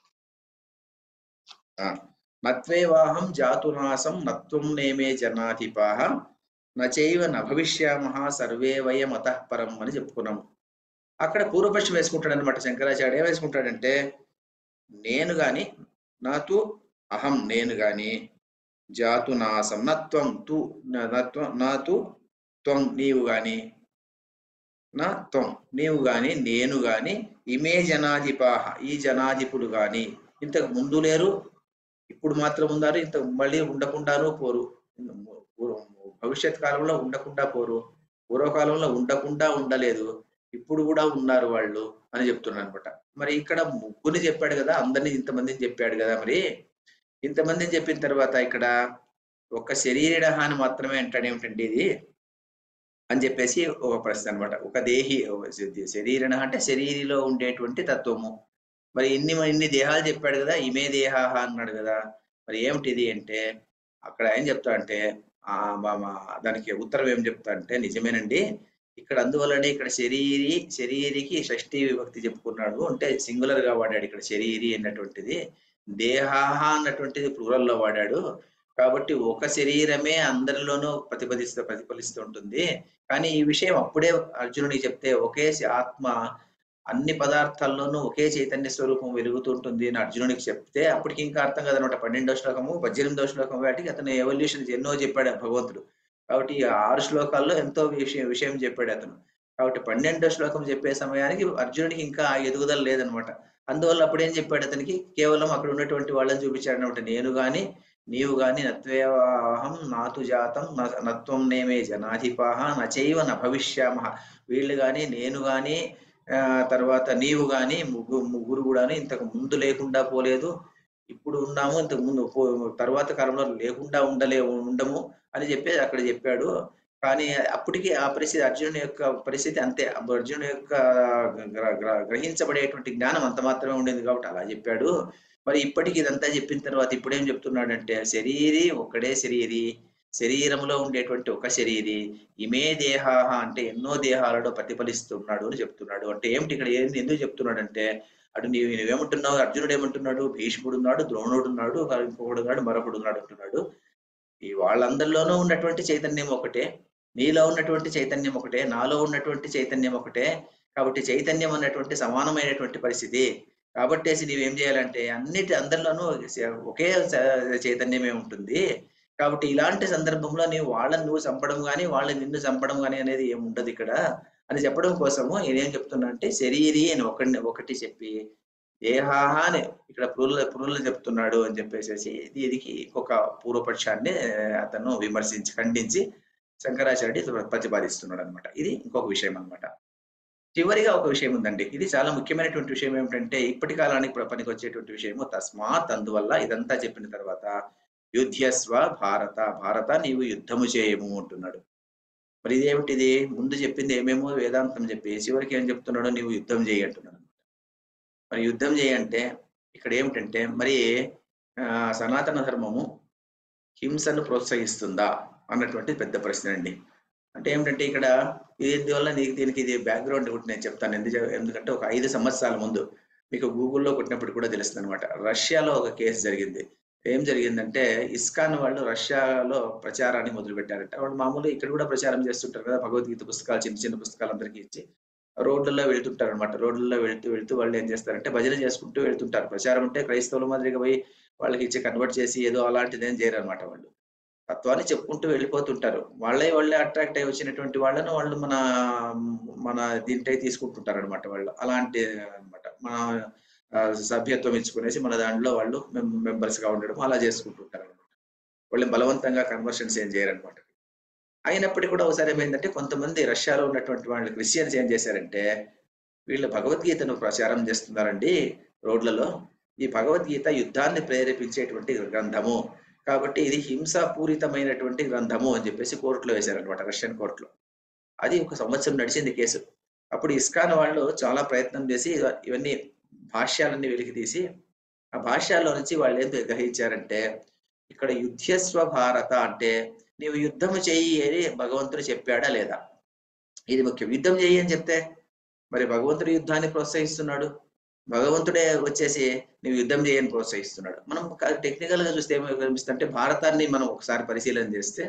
ఆ, నత్వేవాహం జాతునాసం నత్వం నేమే జనాధిపాహ నచైవ న భవిష్యామః సర్వే వయం అతః పరం అని చెప్పుకున్నాము అక్కడ పూర్వపక్షం వేసుకుంటాడు అనమాట శంకరాచార్య ఏం వేసుకుంటాడంటే నేను గాని నాతు అహం నేను గాని జాతు నాసం నత్వం తు న- నత్వం నాతు త్వం నీవు గాని నా త్వం నీవు గాని నేను గాని ఇమే జనాధిపాహ ఈ జనాధిపులు గాని ఇంతకు ముందు లేరు ఇప్పుడు మాత్రం ఉన్నారు ఇంత మళ్ళీ ఉండకుండాను పోరు పూర్వ- భవిష్యత్ కాలంలో ఉండకుండా పోరు పూర్వకాలంలో ఉండకుండా ఉండలేదు ఇప్పుడు కూడా ఉన్నారు వాళ్ళు అని చెప్తున్నాను అనమాట మరి ఇక్కడ ముగ్గురిని చెప్పాడు కదా అందరినీ ఇంతమందిని చెప్పాడు కదా మరి ఇంతమందిని చెప్పిన తర్వాత ఇక్కడ ఒక శరీర హాని మాత్రమే అంటాడు ఏమిటండి ఇది అని చెప్పేసి ఒక ప్రశ్న అనమాట ఒక దేహి ఒక శ- శరీరణ అంటే శరీరిలో ఉండేటువంటి తత్వము మరి ఇన్ని ఇన్ని దేహాలు చెప్పాడు కదా ఇమే దేహాహ అన్నాడు కదా మరి ఏమిటిది అంటే అక్కడ ఏం చెప్తా అంటే ఆ మా- మా దానికి ఉత్తరం ఏం చెప్తా అంటే నిజమేనండి ఇక్కడ అందువల్లనే ఇక్కడ శరీరి శరీరికి షష్ఠీ విభక్తి చెప్పుకున్నాడు అంటే సింగులర్ గా వాడాడు ఇక్కడ శరీరి అన్నటువంటిది దేహాహ అన్నటువంటిది plural లో వాడాడు కాబట్టి ఒక శరీరమే అందరిలోనూ ప్రతిపదిస్తూ ప్రతిఫలిస్తూ ఉంటుంది కానీ ఈ విషయం అప్పుడే అర్జునుడికి చెప్తే ఒకే శ- ఆత్మ అన్ని పదార్థాల్లోనూ ఒకే చైతన్య స్వరూపం వెలుగుతుంటుంది అని అర్జునుడికి చెప్తే అప్పటికి ఇంకా అర్థం కాదనమాట పన్నెండో శ్లోకము పద్దెనిమిదో శ్లోకం వాటికి అతను ఎవల్యూషన్ ఎన్నో చెప్పాడు ఆ భగవంతుడు కాబట్టి ఈ ఆరు శ్లోకాల్లో ఎంతో విషయం విషయం చెప్పాడు అతను కాబట్టి పన్నెండో శ్లోకం చెప్పే సమయానికి అర్జునుడికి ఇంకా ఆ ఎదుగుదల లేదనమాట అందువల్ల అప్పుడేం చెప్పాడు అతనికి కేవలం అక్కడ ఉన్నటువంటి వాళ్ళని చూపించాడు అనమాట నేను గాని నీవు గాని నత్వేవాహం నాతు జాతం న- నత్వం నేమే జనాధిపాహ నచైవ న భవిష్యామహ వీళ్ళు గాని నేను గాని ఆ, తర్వాత నీవు గాని ముగ్గురు ముగ్గురు కూడా ఇంతకు ముందు లేకుండా పోలేదు ఇప్పుడు ఉన్నాము ఇంతకు ముందు పో- తర్వాత కాలంలో లేకుండా ఉండలే ఉండము అని చెప్పి అక్కడ చెప్పాడు కానీ అప్పటికి ఆ పరిస్థితి అర్జునుడి యొక్క పరిస్థితి అంతే అర్జునుడి యొక్క గ్ర- గ్ర- గ్రహించబడేటువంటి జ్ఞానం అంత మాత్రమే ఉండేది కాబట్టి అలా చెప్పాడు మరి ఇప్పటికి ఇదంతా చెప్పిన తర్వాత ఇప్పుడేం చెప్తున్నాడంటే శరీరి ఒక్కడే శరీరి శరీరంలో ఉండేటువంటి ఒక శరీరి ఇమే దేహాహ అంటే ఎన్నో దేహాలలో ప్రతిఫలిస్తున్నాడు అని చెప్తున్నాడు అంటే ఏమిటి ఇక్కడ ఏంది ఎందుకు చెప్తున్నాడు అంటే అటు నీవు నువ్వేమంటున్నావు అర్జునుడు ఏమంటున్నాడు భీష్ముడు ఉన్నాడు ద్రోణుడు ఉన్నాడు ఇంకొకడు ఉన్నాడు మరొకడు ఉన్నాడు అంటున్నాడు ఈ వాళ్ళందరిలోనూ ఉన్నటువంటి చైతన్యం ఒకటే నీలో ఉన్నటువంటి చైతన్యం ఒకటే నాలో ఉన్నటువంటి చైతన్యం ఒకటే కాబట్టి చైతన్యం అన్నటువంటి సమానమైనటువంటి పరిస్థితి కాబట్టేసి నీవేం చేయాలంటే అన్నిటి అందరిలోనూ ఒకే చ- చైతన్యమే ఉంటుంది కాబట్టి ఇలాంటి సందర్భంలో నీవు వాళ్ళని నువ్వు చంపడం కానీ వాళ్ళని నిన్ను చంపడం కానీ అనేది ఏమి ఉండదు ఇక్కడ అని చెప్పడం కోసము నేనేం చెప్తున్నా అంటే శరీరి అని ఒకటి ఒకటి చెప్పి దేహాహ అని ఇక్కడ పురుల పురులు చెప్తున్నాడు అని చెప్పేసి దీనికి ఇంకొక పూర్వపక్షాన్ని అతను విమర్శించి ఖండించి శంకరాచార్య ప్రతిపాదిస్తున్నాడు అనమాట ఇది ఇంకొక విషయం అన్నమాట చివరిగా ఒక విషయం ఉందండి ఇది చాలా ముఖ్యమైనటువంటి విషయం ఏమిటంటే ఇప్పటి కాలానికి ప్ర- పనికి వచ్చేటువంటి విషయము తస్మాత్ అందువల్ల ఇదంతా చెప్పిన తర్వాత యుద్ధస్వ భారత భారత నీవు యుద్ధము చేయము అంటున్నాడు మరి ఇదేమిటిది ముందు చెప్పింది ఏమేమో వేదాంతం చెప్పి చివరికి ఏం చెప్తున్నాడో నీవు యుద్ధం చేయి అంటున్నాడు మరి యుద్ధం చేయంటే ఇక్కడ ఏమిటంటే మరి ఆ, సనాతన ధర్మము హింసను ప్రోత్సహిస్తుందా అన్నటువంటి పెద్ద ప్రశ్న అండి అంటే ఏమిటంటే ఇక్కడ దీనివల్ల నీకు దీనికి ఇది బ్యాక్గ్రౌండ్ ఒకటి నేను చెప్తాను ఎందుకు ఎందుకంటే ఒక ఐదు సంవత్సరాల ముందు మీకు గూగుల్లో కొట్టినప్పుడు కూడా తెలుస్తుంది అనమాట రష్యాలో ఒక కేసు జరిగింది ఏం జరిగిందంటే ఇస్కాన్ వాళ్ళు రష్యాలో ప్రచారాన్ని మొదలు పెట్టారంట వాళ్ళు మామూలుగా ఇక్కడ కూడా ప్రచారం చేస్తుంటారు కదా భగవద్గీత పుస్తకాలు చిన్న చిన్న పుస్తకాలు అందరికీ ఇచ్చి రోడ్లలో వెళ్తుంటారు అనమాట రోడ్లలో వెళ్తూ వెళ్తూ వాళ్ళు ఏం చేస్తారంటే భజన చేసుకుంటూ వెళ్తుంటారు ప్రచారం అంటే క్రైస్తవుల మాదిరిగా పోయి వాళ్ళకి ఇచ్చి కన్వర్ట్ చేసి ఏదో అలాంటిది ఏం చేయరు అనమాట వాళ్ళు తత్వాన్ని చెప్పుకుంటూ వెళ్ళిపోతుంటారు వాళ్ళే వాళ్ళే అట్రాక్ట్ అయి వచ్చినటువంటి వాళ్ళను వాళ్ళు మన మన దీంట్లో తీసుకుంటుంటారు అనమాట వాళ్ళు అలాంటి అన్నమాట మన ఆ, సభ్యత్వం ఇచ్చుకునేసి మన దాంట్లో వాళ్ళు మెంబర్స్ గా ఉండడం అలా చేసుకుంటుంటారు అనమాట వాళ్ళు బలవంతంగా కన్వర్షన్స్ ఏం చేయరనమాట అయినప్పటికీ కూడా ఒకసారి ఏమైందంటే కొంతమంది రష్యాలో ఉన్నటువంటి వాళ్ళు క్రిస్టియన్స్ ఏం చేశారంటే వీళ్ళు భగవద్గీతను ప్రచారం చేస్తున్నారండి రోడ్లలో ఈ భగవద్గీత యుద్ధాన్ని ప్రేరేపించేటువంటి గ్రంథము కాబట్టి ఇది హింసాపూరితమైనటువంటి గ్రంథము అని చెప్పేసి కోర్టులో వేశారనమాట రష్యన్ కోర్టులో అది ఒక సంవత్సరం నడిచింది కేసు అప్పుడు ఇస్కాన్ వాళ్ళు చాలా ప్రయత్నం చేసి ఇవ- ఇవన్నీ భాష్యాలన్నీ వెలికి తీసి ఆ భాష్యాల్లో నుంచి వాళ్ళు ఏం గ్రహించారంటే ఇక్కడ యుద్ధస్వ భారత అంటే నీవు యుద్ధము చెయ్యి అని భగవంతుడు చెప్పాడా లేదా ఇది ముఖ్యం యుద్ధం చెయ్యి అని చెప్తే మరి భగవంతుడు యుద్ధాన్ని ప్రోత్సహిస్తున్నాడు భగవంతుడే వచ్చేసి నువ్వు యుద్ధం చేయని ప్రోత్సహిస్తున్నాడు మనం టెక్నికల్ గా చూస్తే ఏమో కనిపిస్తుంది అంటే భారతాన్ని మనం ఒకసారి పరిశీలన చేస్తే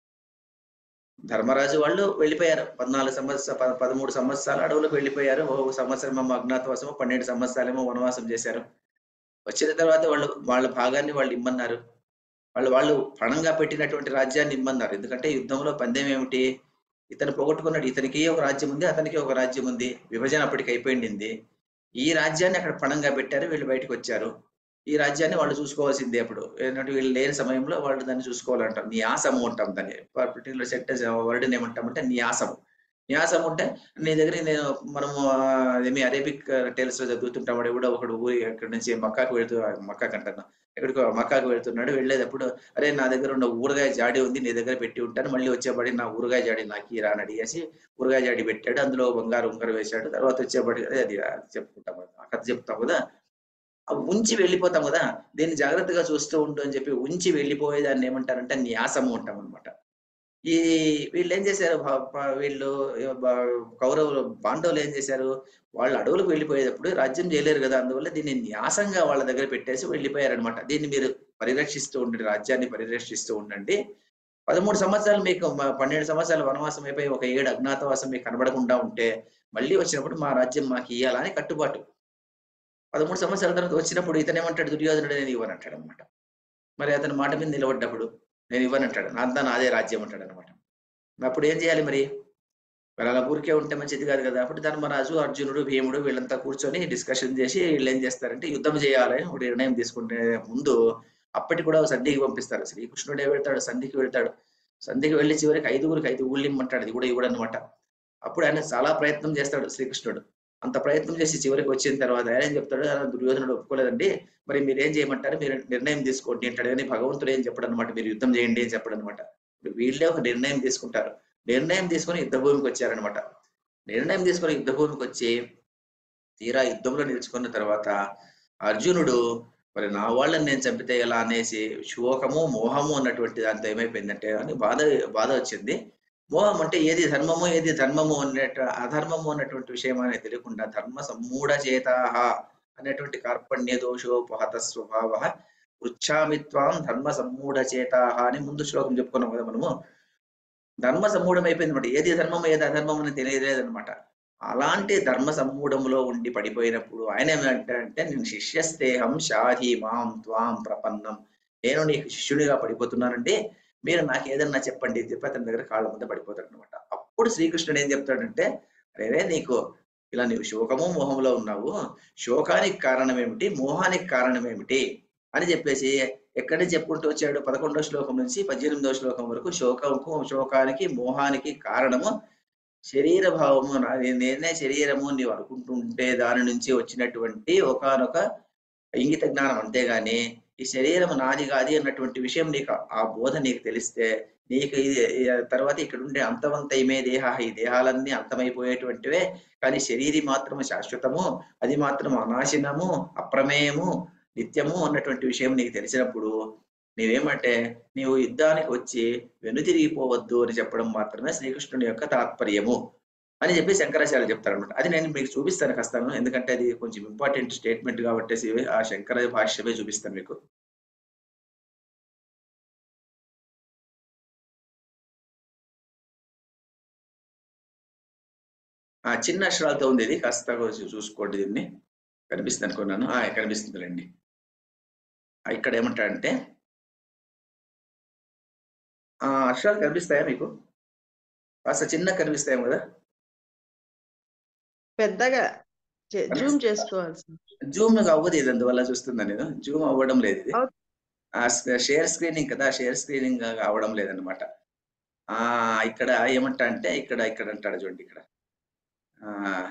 ధర్మరాజు వాళ్ళు వెళ్ళిపోయారు పద్నాలుగు సంవత్సర ప- పదమూడు సంవత్సరాలు అడవులకు వెళ్ళిపోయారు ఒక సంవత్సరం ఏమో అజ్ఞాతవాసము పన్నెండు సంవత్సరాలేమో వనవాసం చేశారు వచ్చిన తర్వాత వాళ్ళు వాళ్ళ భాగాన్ని వాళ్ళు ఇమ్మన్నారు వాళ్ళు వాళ్ళు పణంగా పెట్టినటువంటి రాజ్యాన్ని ఇమ్మన్నారు ఎందుకంటే యుద్ధంలో పందెం ఏమిటి ఇతను పోగొట్టుకున్నాడు ఇతనికి ఒక రాజ్యం ఉంది అతనికి ఒక రాజ్యం ఉంది విభజన అప్పటికి అయిపోయింది ఈ రాజ్యాన్ని అక్కడ పణంగా పెట్టారు వీళ్ళు బయటకు వచ్చారు ఈ రాజ్యాన్ని వాళ్ళు చూసుకోవాల్సిందే అప్పుడు ఏంటంటే వీళ్ళు లేని సమయంలో వాళ్ళు దాన్ని చూసుకోవాలంటారు న్యాసము అంటాం దాన్ని పర్టికులర్ సెంటెన్స్ వర్డ్ ఏమంటామంటే న్యాసము న్యాసం ఉంటే నీ దగ్గర నేను మనము ఆ, ఏమి అరేబిక్ టేల్స్ లో చదువుతుంటాం వాడు కూడా ఒకడు ఊరి అక్కడి నుంచి మక్కాకు వెళ్తూ మక్కాకు అంటున్నా ఎక్కడికో మక్కాకు వెళ్తున్నాడు వెళ్ళేటప్పుడు అరే నా దగ్గర ఉన్న ఊరగాయ జాడి ఉంది నీ దగ్గర పెట్టి ఉంటాను మళ్ళీ వచ్చేపడి నా ఊరగాయ జాడి నాకు ఇరా అని అడిగేసి ఊరగాయ జాడి పెట్టాడు అందులో బంగారు ఉంగరం వేశాడు తర్వాత వచ్చేపడి అదే అది అది చెప్పుకుంటాం కదా ఆ కథ చెప్తాం కదా ఆ ఉంచి వెళ్ళిపోతాం కదా దీన్ని జాగ్రత్తగా చూస్తూ ఉండు అని చెప్పి ఉంచి వెళ్ళిపోయేదాన్ని ఏమంటారంటే న్యాసము అంటాం అనమాట ఈ వీళ్ళు ఏం చేశారు భ- భ- వీళ్ళు బ- కౌరవులు పాండవులు ఏం చేశారు వాళ్ళు అడవులకు వెళ్ళిపోయేటప్పుడు రాజ్యం చేయలేరు కదా అందువల్ల దీన్ని న్యాసంగా వాళ్ళ దగ్గర పెట్టేసి వెళ్ళిపోయారనమాట దీన్ని మీరు పరిరక్షిస్తూ ఉండండి రాజ్యాన్ని పరిరక్షిస్తూ ఉండండి పదమూడు సంవత్సరాలు మీకు మ- పన్నెండు సంవత్సరాలు వనవాసం అయిపోయి ఒక ఏడు అజ్ఞాతవాసం మీకు కనబడకుండా ఉంటే మళ్ళీ వచ్చినప్పుడు మా రాజ్యం మాకు ఇయ్యాలని కట్టుబాటు పదమూడు సంవత్సరాల తర్వాత వచ్చినప్పుడు ఇతను ఏమంటాడు దుర్యోధనుడు నేను ఇవ్వనంటాడు అనమాట మరి అతని మాట మీద నిలబడ్డప్పుడు నేను ఇవ్వనంటాడు నాంతా నాదే రాజ్యం అంటాడు అనమాట అప్పుడు ఏం చేయాలి మరి మరి అలా ఊరికే ఉంటే మంచిది కాదు కదా అప్పుడు ధర్మరాజు అర్జునుడు భీముడు వీళ్ళంతా కూర్చొని డిస్కషన్ చేసి వీళ్ళు ఏం చేస్తారంటే యుద్ధం చేయాలని ఒక నిర్ణయం తీసుకుంటే ముందు అప్పటి కూడా సంధికి పంపిస్తారు శ్రీకృష్ణుడే వెళ్తాడు సంధికి వెళ్తాడు సంధికి వెళ్ళి చివరికి ఐదుగురికి ఐదు ఊళ్ళు ఇమ్మంటాడు ఇది కూడా ఇవ్వడు అనమాట అప్పుడు ఆయన చాలా ప్రయత్నం చేస్తాడు శ్రీకృష్ణుడు అంత ప్రయత్నం చేసి చివరికి వచ్చిన తర్వాత ఆయన ఏం చెప్తాడు "ఆ, దుర్యోధనుడు ఒప్పుకోలేదండి మరి మీరు ఏం చేయమంటారు మీరు నిర్ణయం తీసుకోండి అంటాడు కానీ భగవంతుడు ఏం చెప్పడు అనమాట మీరు యుద్ధం చేయండి అని చెప్పడు అనమాట వీళ్ళే ఒక నిర్ణయం తీసుకుంటారు నిర్ణయం తీసుకొని యుద్ధ భూమికి వచ్చారనమాట నిర్ణయం తీసుకొని యుద్ధ భూమికి వచ్చి తీరా యుద్ధంలో నిలుచుకున్న తర్వాత అర్జునుడు మరి నా వాళ్ళని నేను చంపితే ఎలా అనేసి శోకము మోహము అన్నటువంటి దాంతో ఏమైపోయిందంటే అని బాధ బాధ వచ్చింది మోహం అంటే ఏది ధర్మము ఏది ధర్మము అన్నట్టు అధర్మము అన్నటువంటి విషయం అనేది తెలియకుండా ధర్మ సమ్మూఢ చేతాహ అనేటువంటి కార్పణ్య దోషోపహత స్వభావ వృచ్ఛామిత్వాం ధర్మ సమ్మూఢ చేతాహ అని ముందు శ్లోకం చెప్పుకున్నాం కదా మనము ధర్మ సమ్మూఢం అయిపోయింది అనమాట ఏది ధర్మం ఏది అధర్మం అని తెలియలేదన్నమాట అలాంటి ధర్మ సమ్మూఢంలో ఉండి పడిపోయినప్పుడు ఆయన ఏమంటాడంటే నేను శిష్యస్తేహం షాహి మాం త్వాం ప్రపన్నం నేను నీకు శిష్యుడిగా పడిపోతున్నానండి మీరు నాకు ఏదన్నా చెప్పండి అని చెప్పి అతని దగ్గర కాళ్ళ ముందు పడిపోతాడు అనమాట అప్పుడు శ్రీకృష్ణుడు ఏం చెప్తాడంటే అరే నీకు ఇలా నీవు శోకము మోహంలో ఉన్నావు శోకానికి కారణం ఏమిటి మోహానికి కారణం ఏమిటి అని చెప్పేసి ఎక్కడి నుంచి చెప్పుకుంటూ వచ్చాడు పదకొండో శ్లోకం నుంచి పద్దెనిమిదో శ్లోకం వరకు శోకముకు శోకానికి మోహానికి కారణము శరీర భావము నాది నేనే శరీరము నీవు అనుకుంటుంటే దాని నుంచి వచ్చినటువంటి ఒకానొక ఇంగిత జ్ఞానం అంతేగాని ఈ శరీరం నాది కాది అన్నటువంటి విషయం నీకు ఆ బోధ నీకు తెలిస్తే నీకు ఇది ఈ తర్వాత ఇక్కడ ఉండే అంతవంతయమే దేహ ఈ దేహాలన్నీ అంతమైపోయేటువంటివే కానీ శరీరి మాత్రము శాశ్వతము అది మాత్రం అనాశినము అప్రమేయము నిత్యము అన్నటువంటి విషయం నీకు తెలిసినప్పుడు నీవేమంటే నీవు యుద్ధానికి వచ్చి వెనుతిరిగిపోవద్దు అని చెప్పడం మాత్రమే శ్రీకృష్ణుని యొక్క తాత్పర్యము అని చెప్పి శంకరాచార్య చెప్తారనమాట అది నేను మీకు చూపిస్తాను కస్తాను ఎందుకంటే అది కొంచెం ఇంపార్టెంట్ స్టేట్మెంట్ కాబట్టి ఆ శంకర భాష్యమే చూపిస్తాను మీకు ఆ చిన్న అక్షరాలతో ఉంది ఇది కాస్త కొంచెం చూసుకోండి దీన్ని కనిపిస్తుంది అనుకున్నాను ఆ కనిపిస్తుందిలేండి ఆ, ఇక్కడ ఏమంటాడంటే ఆ అక్షరాలు కనిపిస్తాయా మీకు కాస్త చిన్న కనిపిస్తాయేమో కదా పెద్దగా జూమ్ చేసుకోవాలి సార్. జూమ్ అవ్వదు ఇది అందువల్ల చూస్తున్నా నేను జూమ్ అవ్వడం లేదు ఇది అవును. ఆ షేర్ స్క్రీనింగ్ కదా షేర్ స్క్రీనింగ్ అవడం లేదనమాట ఆ ఇక్కడ ఏమంటా అంటే ఇక్కడ ఇక్కడ అంటాడు చూడండి ఇక్కడ ఆ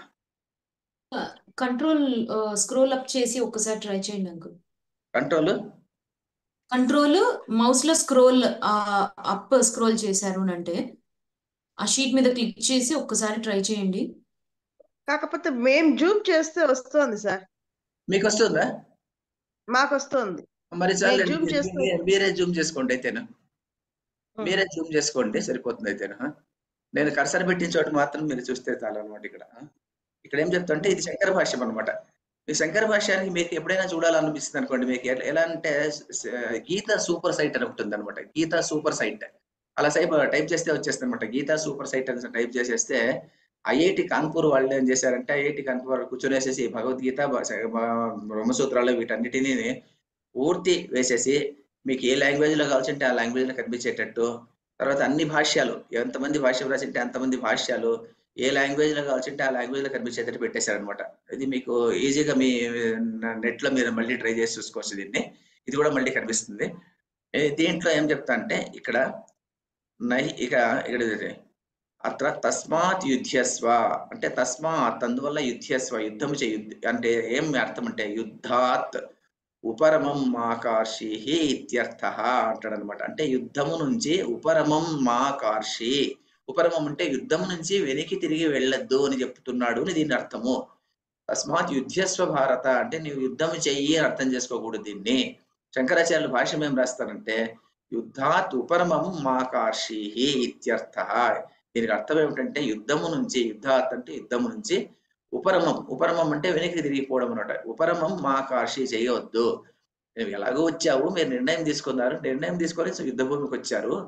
కంట్రోల్ స్క్రోల్ అప్ చేసి ఒక్కసారి ట్రై చేయండి అంకుల్ కంట్రోల్ కంట్రోల్ మౌస్ లో స్క్రోల్ అప్ స్క్రోల్ చేశారు అని అంటే ఆ షీట్ మీద క్లిక్ చేసి ఒక్కసారి ట్రై చేయండి కాకపోతే మేం జూమ్ చేస్తే వస్తుంది సార్ మీకు వస్తుందా మాకు వస్తుంది మరి చాలు నేను zoom చేస్తూ- మీరే జూమ్ చేసుకోండి అయితేను మీరే జూమ్ చేసుకోండి సరిపోతుంది అయితేను హ? నేను కర్సర్ పెట్టిన చోట మాత్రం మీరు చూస్తే చాలు అనమాట ఇక్కడ హ? ఇక్కడ ఏం చెప్తుంటే ఇది శంకర భాష్యం అనమాట ఈ శంకర భాష్యానికి మీకు ఎప్పుడైనా చూడాలనిపిస్తుంది అనుకోండి మీకు ఎట్లా- ఎలా అంటే స- గీత సూపర్ సైట్ అని ఒకటి ఉంది అనమాట గీత సూపర్ సైట్ అలా సైప్ టైప్ చేస్తే వచ్చేస్తుంది అనమాట గీత సూపర్ సైట్ అని టైప్ చేసేస్తే ఐఐటి కాన్పూర్ వాళ్ళు ఏం చేశారంటే ఐఐటి కాన్పూర్ వాళ్ళు కూర్చొనేసేసి భగవద్గీత బ- బ- బ్రహ్మసూత్రాలు వీటన్నిటిని పూర్తి వేసేసి మీకు ఏ లాంగ్వేజ్ లో కావాల్సింటే ఆ లాంగ్వేజ్ లో కనిపించేటట్టు తర్వాత అన్ని భాష్యాలు ఎంతమంది భాష్యం రాసింటే అంతమంది భాష్యాలు ఏ లాంగ్వేజ్ లో కావాల్సింటే ఆ లాంగ్వేజ్ లో కనిపించేటట్టు పెట్టేశారనమాట ఇది మీకు ఈజీగా మీ నెట్ లో మీరు మళ్ళీ ట్రై చేసి చూసుకోవచ్చు దీన్ని ఇది కూడా మళ్ళీ కనిపిస్తుంది ఏ, దీంట్లో ఏం చెప్తా అంటే ఇక్కడ నై ఇక ఇక్కడ ఇది. అత్ర తస్మాత్ యుధ్యస్వ అంటే తస్మాత్ అందువల్ల యుధ్యస్వ యుద్ధం చేయు అంటే ఏం అర్థం అంటే యుద్ధాత్ ఉపరమం మాకార్షి ఇత్యర్థ అంటాడు అనమాట అంటే యుద్ధము నుంచి ఉపరమం మాకార్షి ఉపరమం అంటే యుద్ధం నుంచి వెనక్కి తిరిగి వెళ్ళొద్దు అని చెప్తున్నాడు అని దీని అర్థము తస్మాత్ యుద్ధస్వ భారత అంటే నీవు యుద్ధం చెయ్యి అని అర్థం చేసుకోకూడదు దీన్ని శంకరాచార్యులు భాష్యం ఏం రాస్తారంటే యుద్ధాత్ ఉపరమం మాకార్షి ఇత్యర్థ దీనికి అర్థం ఏమిటంటే యుద్ధము నుంచి యుద్ధాత్ అంటే యుద్ధము నుంచి ఉపరమం ఉపరమం అంటే వెనక్కి తిరిగిపోవడం అనమాట ఉపరమం మా కార్షి చేయవద్దు నువ్వు ఎలాగో వచ్చావు మీరు నిర్ణయం తీసుకున్నారు నిర్ణయం తీసుకొని యుద్ధ భూమికి వచ్చారు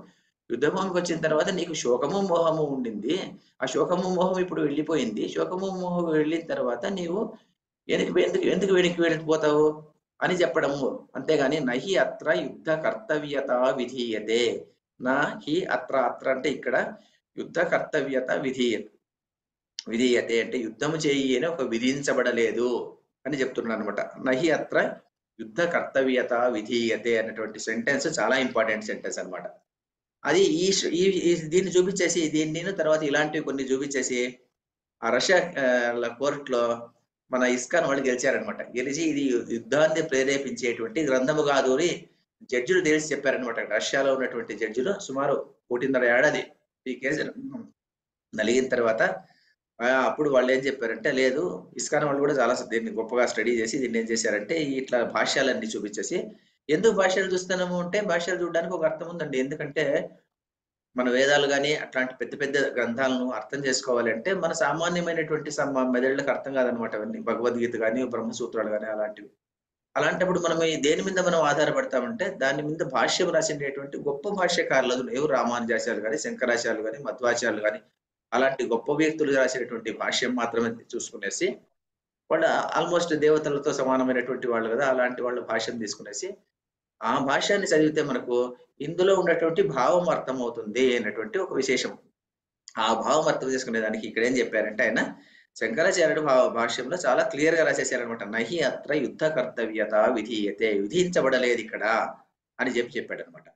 యుద్ధభూమికి వచ్చిన తర్వాత నీకు శోకము మోహము ఉండింది ఆ శోకము మోహం ఇప్పుడు వెళ్ళిపోయింది శోకము మోహం వెళ్ళిన తర్వాత నీవు ఎందుకు ఎందుకు ఎందుకు వెనక్కి వెళ్ళిపోతావు అని చెప్పడము అంతేగాని నహి అత్ర యుద్ధ కర్తవ్యత విధీయతే నా హి అత్ర అత్ర అంటే ఇక్కడ యుద్ధ కర్తవ్యత విధీయ విధీయతే అంటే యుద్ధము చేయి అని ఒక విధించబడలేదు అని చెప్తున్నాను అనమాట నహి అత్ర యుద్ధ కర్తవ్యత విధీయతే అనేటువంటి సెంటెన్స్ చాలా ఇంపార్టెంట్ సెంటెన్స్ అన్నమాట అది ఈ శ్ర- ఈ ఈ- దీన్ని చూపించేసి దీన్ని తర్వాత ఇలాంటివి కొన్ని చూపించేసి ఆ రష్యా కోర్టులో మన ఇస్కాన్ వాళ్ళు గెలిచారనమాట గెలిచి ఇది యుద్ధాన్ని ప్రేరేపించేటువంటి గ్రంథము కాదు అని జడ్జిలు తెలిసి చెప్పారనమాట రష్యాలో ఉన్నటువంటి జడ్జిలు సుమారు ఒకటిన్నర ఏడాది ఈ కేసు నలిగిన తర్వాత ఆ, అప్పుడు వాళ్ళు ఏం చెప్పారంటే లేదు ఇస్కాన్ వాళ్ళు కూడా చాలా దీన్ని గొప్పగా స్టడీ చేసి దీన్ని ఏం చేశారంటే ఇట్లా భాష్యాలన్నీ చూపించేసి ఎందుకు భాష్యాలు చూస్తున్నాము అంటే భాష్యాలు చూడడానికి ఒక అర్థం ఉందండి ఎందుకంటే మన వేదాలు కానీ అట్లాంటి పెద్ద పెద్ద గ్రంథాలను అర్థం చేసుకోవాలి అంటే మన సామాన్యమైనటువంటి సమ మెదళ్ళకి అర్థం కాదనమాట అవన్నీ భగవద్గీత కానీ బ్రహ్మసూత్రాలు కానీ అలాంటివి అలాంటప్పుడు మనం ఈ దేని మీద మనం ఆధారపడతామంటే దాని మీద భాష్యం రాసినటువంటి గొప్ప భాష్యకారులు ఎవరు రామానుజాచార్యులు కానీ శంకరాచార్యులు కానీ మధ్వాచార్యులు కానీ అలాంటి గొప్ప వ్యక్తులు రాసినటువంటి భాష్యం మాత్రమే చూసుకునేసి వాళ్ళ ఆల్మోస్ట్ దేవతలతో సమానమైనటువంటి వాళ్ళు కదా అలాంటి వాళ్ళ భాష్యం తీసుకునేసి ఆ భాష్యాన్ని చదివితే మనకు ఇందులో ఉన్నటువంటి భావం అర్థమవుతుంది అనేటువంటి ఒక విశేషం ఆ భావం అర్థం చేసుకునే దానికి ఇక్కడ ఏం చెప్పారంటే ఆయన శంకరాచార్యుడు భావ భాష్యంలో చాలా క్లియర్ గా రాసేసారనమాట నహి అత్ర యుద్ధ కర్తవ్యత విధీయతే విధించబడలేదు ఇక్కడ అని చెప్పి చెప్పాడు అనమాట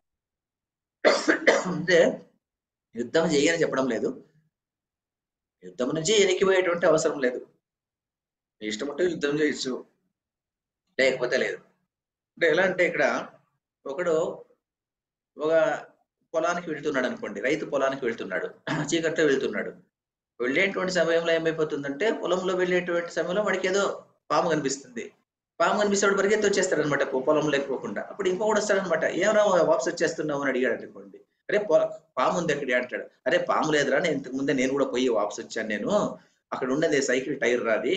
అంటే యుద్ధం చేయని చెప్పడం లేదు యుద్ధం నుంచి ఎనికిపోయేటువంటి అవసరం లేదు నీ ఇష్టం ఉంటే యుద్ధం చేయొచ్చు లేకపోతే లేదు అంటే ఎలా అంటే ఇక్కడ ఒకడు ఒక పొలానికి వెళ్తున్నాడు అనుకోండి రైతు పొలానికి వెళ్తున్నాడు చీకట్లో వెళ్తున్నాడు వెళ్ళేటువంటి సమయంలో ఏమైపోతుందంటే పొలంలో వెళ్ళేటువంటి సమయంలో వాడికి ఏదో పాము కనిపిస్తుంది పాము కనిపిస్తాడు పరిగెత్తి వచ్చేస్తాడు అనమాట పొలం లేకపోకుండా అప్పుడు ఇంకొకటి వస్తాడనమాట ఏమరా వాపస్ వచ్చేస్తున్నావు అని అడిగాడు అనుకోండి అరే పొల పాము ఉంది ఎక్కడి అంటాడు అరే పాము లేదురా నేను ఇంతకు ముందే నేను కూడా పోయి వాపస్ వచ్చాను నేను అక్కడ ఉన్నది సైకిల్ టైర్ రాది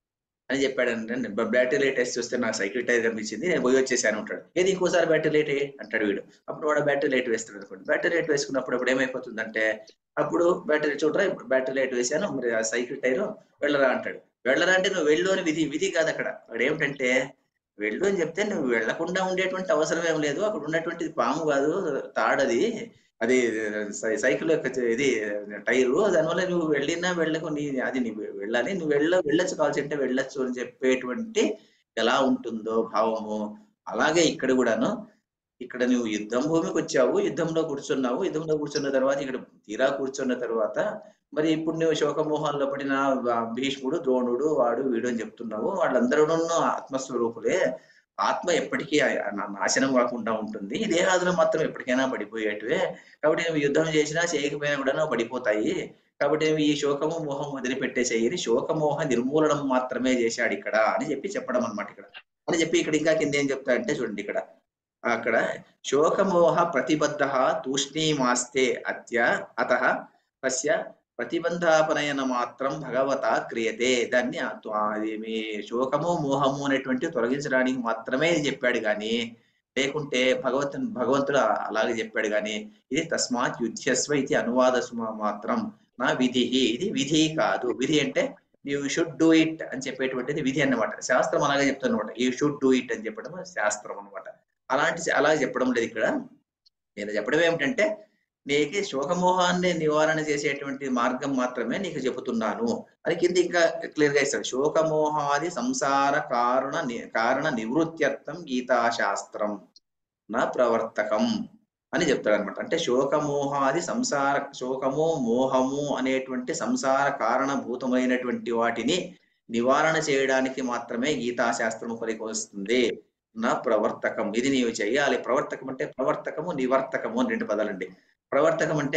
అని చెప్పాడు అంటే బ్యాటరీ లైట్ వేసి చూస్తే నాకు సైకిల్ టైర్ కనిపించింది నేను పోయి వచ్చేసాను అంటాడు ఏది ఇంకోసారి బ్యాటరీ లైట్ అంటాడు వీడు అప్పుడు వాడు బ్యాటరీ లైట్ వేస్తాడు అనుకోండి బ్యాటరీ లైట్ వేసుకున్నప్పుడు అప్పుడు ఏమైపోతుందంటే అప్పుడు బ్యాటరీ చూడరా బ్యాటరీ లైట్ వేసాను మరి ఆ సైకిల్ టైర్ వెళ్ళరా అంటాడు వెళ్ళరా అంటే నువ్వు వెళ్ళు అని విధి విధి కాదు అక్కడ అక్కడ ఏమిటంటే వెళ్ళు అని చెప్తే నువ్వు వెళ్లకుండా ఉండేటువంటి అవసరం ఏం లేదు అక్కడ ఉన్నటువంటి పాము కాదు తాడది అది సై- సైకిల్ యొక్క చ- ఇది టైరు దానివల్ల నువ్వు వెళ్ళినా వెళ్ళకు నీ అది నువ్వు వెళ్ళాలి నువ్వు వెళ్ళ వెళ్ళొచ్చు కావాల్సి అంటే వెళ్ళొచ్చు అని చెప్పేటువంటి ఎలా ఉంటుందో భావము అలాగే ఇక్కడ కూడాను ఇక్కడ నువ్వు యుద్ధం భూమికి వచ్చావు యుద్ధంలో కూర్చున్నావు యుద్ధంలో కూర్చున్న తర్వాత ఇక్కడ తీరా కూర్చున్న తర్వాత మరి ఇప్పుడు నువ్వు శోకమోహంలో పడిన ఆ భీష్ముడు ద్రోణుడు వాడు వీడు అని చెప్తున్నావు వాళ్ళందరూ ఆత్మస్వరూపులే ఆత్మ ఎప్పటికీ ఆ- నా- నాశనం కాకుండా ఉంటుంది ఈ దేహాదులు మాత్రం ఎప్పటికైనా పడిపోయేటివే కాబట్టి నువ్వు యుద్ధం చేసినా చేయకపోయినా కూడా నువ్వు పడిపోతాయి కాబట్టి నువ్వు ఈ శోకము మోహం వదిలిపెట్టేసేయని శోకమోహ నిర్మూలనం మాత్రమే చేశాడు ఇక్కడ అని చెప్పి చెప్పడం అన్నమాట ఇక్కడ అని చెప్పి ఇక్కడ ఇంకా కింద ఏం చెప్తాడంటే చూడండి ఇక్కడ అక్కడ శోకమోహ ప్రతిబద్ధ తూష్ణీమాస్తే అత్య అత తస్య ప్రతిబంధాపనయన మాత్రం భగవత క్రియతే దాన్ని ఆ- అది మీ శోకము మోహము అనేటువంటి తొలగించడానికి మాత్రమే ఇది చెప్పాడు కానీ లేకుంటే భగవత్ భగవంతుడు అలాగే చెప్పాడు కానీ ఇది తస్మాత్ యుధ్యస్వ ఇది అనువాద సుమ మాత్రం నా విధి ఇది విధి కాదు విధి అంటే యూ షుడ్ డూ ఇట్ అని చెప్పేటువంటిది విధి అన్నమాట శాస్త్రం అలాగే చెప్తుంది అనమాట యూ షుడ్ డూ ఇట్ అని చెప్పడం శాస్త్రం అన్నమాట అలాంటి అలా చెప్పడం లేదు ఇక్కడ నేను చెప్పడం ఏమిటంటే నీకు శోకమోహాన్ని నివారణ చేసేటువంటి మార్గం మాత్రమే నీకు చెబుతున్నాను అది కింద ఇంకా క్లియర్ గా ఇస్తాడు శోకమోహాది సంసార కారణ ని- కారణ నివృత్త్యర్థం గీతాశాస్త్రం నా ప్రవర్తకం అని చెప్తాడు అనమాట అంటే శోకమోహాది సంసార శోకము మోహము అనేటువంటి సంసార కారణభూతమైనటువంటి వాటిని నివారణ చేయడానికి మాత్రమే గీతాశాస్త్రము పనికి వస్తుంది నా ప్రవర్తకం ఇది నీవు చేయాలి ప్రవర్తకం అంటే ప్రవర్తకము నివర్తకము అని రెండు పదాలండి ప్రవర్తకం అంటే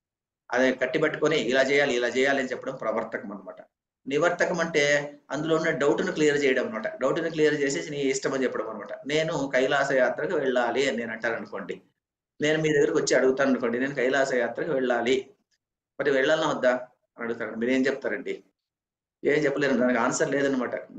అదే కట్టిపట్టుకొని ఇలా చేయాలి ఇలా చేయాలి అని చెప్పడం ప్రవర్తకం అన్నమాట నివర్తకం అంటే అందులో ఉన్న డౌట్ ను క్లియర్ చేయడం అనమాట డౌట్ ని క్లియర్ చేసేసి నీ ఇష్టం అని చెప్పడం అనమాట నేను కైలాస యాత్రకు వెళ్ళాలి అని నేను అంటాను అనుకోండి నేను మీ దగ్గరకు వచ్చి అడుగుతాను అనుకోండి నేను కైలాస యాత్రకు వెళ్ళాలి మరి వెళ్ళాలన్నా వద్దా అని అడుగుతాను మీరు ఏం చెప్తారండి ఏం చెప్పలేరు దానికి ఆన్సర్ లేదనమాట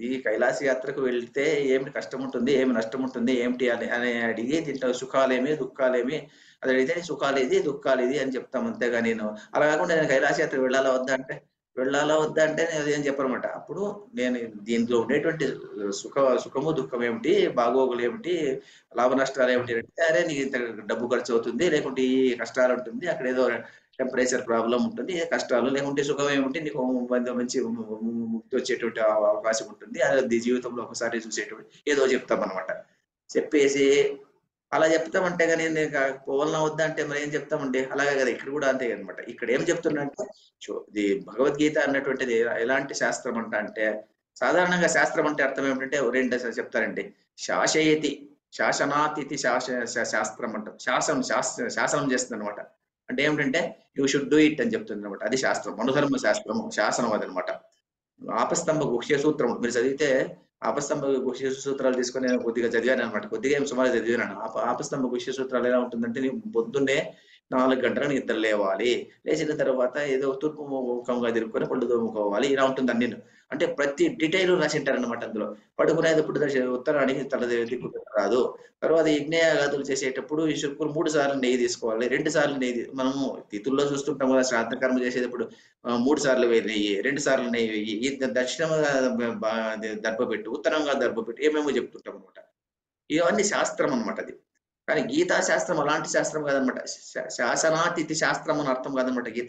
ఈ కైలాస యాత్రకు వెళ్తే ఏమి కష్టం ఉంటుంది ఏమి నష్టం ఉంటుంది ఏమిటి అని అని అడిగి దీంట్లో సుఖాలేమి దుఃఖాలేమి అది అడిగితే సుఖాలు ఇది దుఃఖాలు ఇది అని చెప్తాం అంతేగా నేను అలా కాకుండా నేను కైలాస యాత్ర వెళ్ళాలా వద్దా అంటే వెళ్ళాలా వద్దా అంటే నేను అదేం చెప్పనమాట అప్పుడు నేను దీంట్లో ఉండేటువంటి సుఖ సుఖము దుఃఖం ఏమిటి బాగోగులు ఏమిటి లాభ నష్టాలు ఏమిటి అంటే అరే నీకు ఇంత డబ్బు ఖర్చు అవుతుంది లేకుంటే ఈ కష్టాలు ఉంటుంది అక్కడ ఏదో టెంపరేచర్ ప్రాబ్లం ఉంటుంది ఏ కష్టాలు లేకుంటే సుఖం ఏమిటి నీకు మంచి- మంచి ముక్తి వచ్చేటువంటి అవ- అవకాశం ఉంటుంది అది జీవితంలో ఒకసారి చూసేటువంటి ఏదో చెప్తాం అనమాట చెప్పేసి అలా చెప్తామంటే కానీ నేను ఇక పోవాలన్నా వద్దా అంటే మరి ఏం చెప్తామండి అలాగే కదా ఇక్కడ కూడా అంతే అనమాట ఇక్కడ ఏం చెప్తున్నంటే చూ- ఇది భగవద్గీత అన్నటువంటిది ఎలాంటి శాస్త్రం అంట అంటే సాధారణంగా శాస్త్రం అంటే అర్థం ఏమిటంటే రెండు చెప్తారండి శాసయతి శాసనాతిథి శాస శా- శాస్త్రం అంటాం శాసనం శాస్త్ర శాసనం చేస్తుంది అనమాట అంటే ఏమిటంటే యూ షుడ్ డూ ఇట్ అని చెప్తుంది అనమాట అది శాస్త్రం మనుధర్మ శాస్త్రం శాసనం అదనమాట ఆపస్తంభ గుహ్య సూత్రం మీరు చదివితే ఆపస్తంభ గుహ్య సూత్రాలు తీసుకొని నేను కొద్దిగా చదివాను అనమాట కొద్దిగా ఏం సుమారు చదివాను ఆప ఆపస్తంభ గుహ్య సూత్రాలు ఎలా ఉంటుందంటే నీవు పొద్దున్నే నాలుగు గంటలకు నిద్ర లేవాలి లేచిన తర్వాత ఏదో తూర్పు ముఖంగా తిరుక్కొని పళ్ళు తోముకోవాలి ఇలా ఉంటుంది అన్ని అంటే ప్రతి డీటెయిల్ రాసింటారు అనమాట అందులో పడుకునేటప్పుడు దశ ఉత్తరానికి తల దిక్కు రాదు తర్వాత యజ్ఞయాగాదులు చేసేటప్పుడు ఈ శుక్రుడు మూడు సార్లు నెయ్యి తీసుకోవాలి రెండు సార్లు నెయ్యి తీ- మనము తిథుల్లో చూస్తుంటాం కదా శ్రాద్ధ కర్మ చేసేటప్పుడు ఆ, మూడు సార్లు వేయి నెయ్యి రెండు సార్లు నెయ్యి వెయ్యి ఈ ద- దక్షిణంగా బ- అది దర్భ పెట్టు ఉత్తరంగా దర్భ పెట్టు ఏమేమో చెప్తుంటాం అనమాట ఇవన్నీ శాస్త్రం అన్నమాట అది కానీ గీతా శాస్త్రం అలాంటి శాస్త్రం కాదనమాట శా- శాసనాతిథి శాస్త్రం అని అర్థం కాదనమాట గీత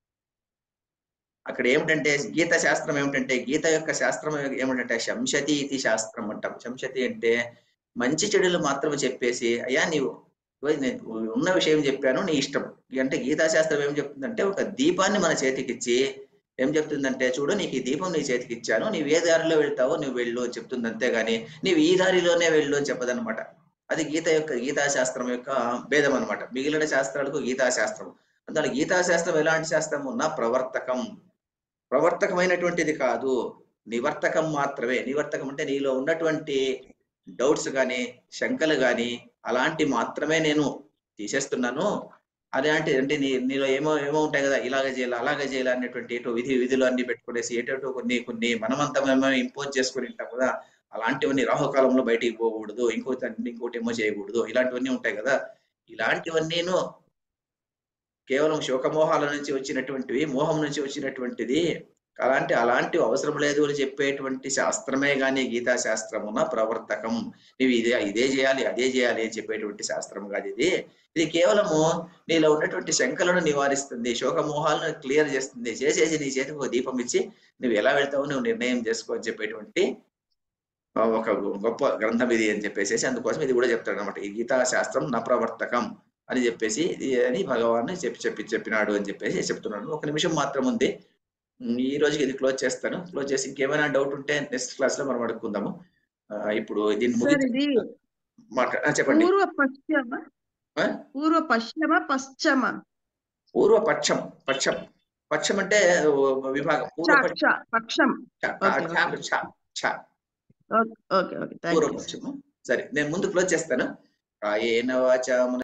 అక్కడ ఏమిటంటే గీత శాస్త్రం ఏమిటంటే గీత యొక్క శాస్త్రం ఏమిటంటే శంశతి ఇది శాస్త్రం అంటాం శంశతి అంటే మంచి చెడులు మాత్రమే చెప్పేసి అయ్యా నీవు ఇగో నేను ఉన్న విషయం చెప్పాను నీ ఇష్టం అంటే గీతా శాస్త్రం ఏం చెప్తుందంటే ఒక దీపాన్ని మన చేతికిచ్చి ఏం చెప్తుందంటే చూడు నీకు ఈ దీపం నీ చేతికి ఇచ్చాను నీవు ఏ దారిలో వెళ్తావో నువ్వు వెళ్ళు అని చెప్తుంది అంతేగాని నీవు ఈ దారిలోనే వెళ్ళు అని చెప్పదనమాట అది గీత యొక్క గీతా శాస్త్రం యొక్క భేదం అనమాట మిగిలిన శాస్త్రాలకు గీతా శాస్త్రం అందువల్ల గీతా శాస్త్రం ఎలాంటి శాస్త్రం ఉన్నా ప్రవర్తకం ప్రవర్తకమైనటువంటిది కాదు నివర్తకం మాత్రమే నివర్తకం అంటే నీలో ఉన్నటువంటి డౌట్స్ కానీ శంకలు కానీ అలాంటి మాత్రమే నేను తీసేస్తున్నాను అలాంటి అంటే నీ నీలో ఏమో ఏమో ఉంటాయి కదా ఇలాగ చేయాలి అలాగే చేయాలి అనేటువంటి ఏటో విధి విధులు అన్ని పెట్టుకునేసి ఏటో కొన్ని కొన్ని మనమంతా మేము ఇంపోజ్ చేసుకుని ఉంటాం కదా అలాంటివన్నీ రాహుకాలంలో బయటికి పోకూడదు ఇంకోటి ఇంకోటి ఏమో చేయకూడదు ఇలాంటివన్నీ ఉంటాయి కదా ఇలాంటివన్నీను కేవలం శోకమోహాల నుంచి వచ్చినటువంటివి మోహం నుంచి వచ్చినటువంటిది అలాంటి అలాంటి అవసరం లేదు అని చెప్పేటువంటి శాస్త్రమే గాని గీతా శాస్త్రమున ప్రవర్తకం నీవు ఇదే ఇదే చేయాలి అదే చేయాలి అని చెప్పేటువంటి శాస్త్రం కాదు ఇది ఇది కేవలము నీలో ఉన్నటువంటి శంకలను నివారిస్తుంది శోకమోహాలను క్లియర్ చేస్తుంది చేసేసి నీ చేతికి ఒక దీపం ఇచ్చి నువ్వు ఎలా వెళ్తావో నువ్వు నిర్ణయం చేసుకో అని చెప్పేటువంటి ఆ, ఒక గొప్ప గ్రంథం ఇది అని చెప్పేసి అందుకోసం ఇది కూడా చెప్తాడు అనమాట ఈ గీతా శాస్త్రం నా ప్రవర్తకం అని చెప్పేసి ఇది అని భగవాన్ చెప్పి చెప్పి చెప్పినాడు అని చెప్పేసి చెప్తున్నాడు ఒక నిమిషం మాత్రం ఉంది ఉమ్, ఈ రోజుకి ఇది క్లోజ్ చేస్తాను క్లోజ్ చేసి ఇంకేమైనా డౌట్ ఉంటే నెక్స్ట్ క్లాస్ లో మనం అడుక్కుందాము ఆ, ఇప్పుడు దీన్ని సార్ ముగి ఇది మాట్లా ఆ, చెప్పండి పూర్వ పశ్చిమ ఆ? పూర్వ పశ్చిమ పశ్చిమ పూర్వ పక్షం పక్షం పక్షం అంటే ఓ, విభాగం పూర్వ చ, చ, పక్షం okay, okay. Okay okay okay thank you పూర్వపక్షము సరే నేను ముందు క్లోజ్ చేస్తాను కాయేన వాచ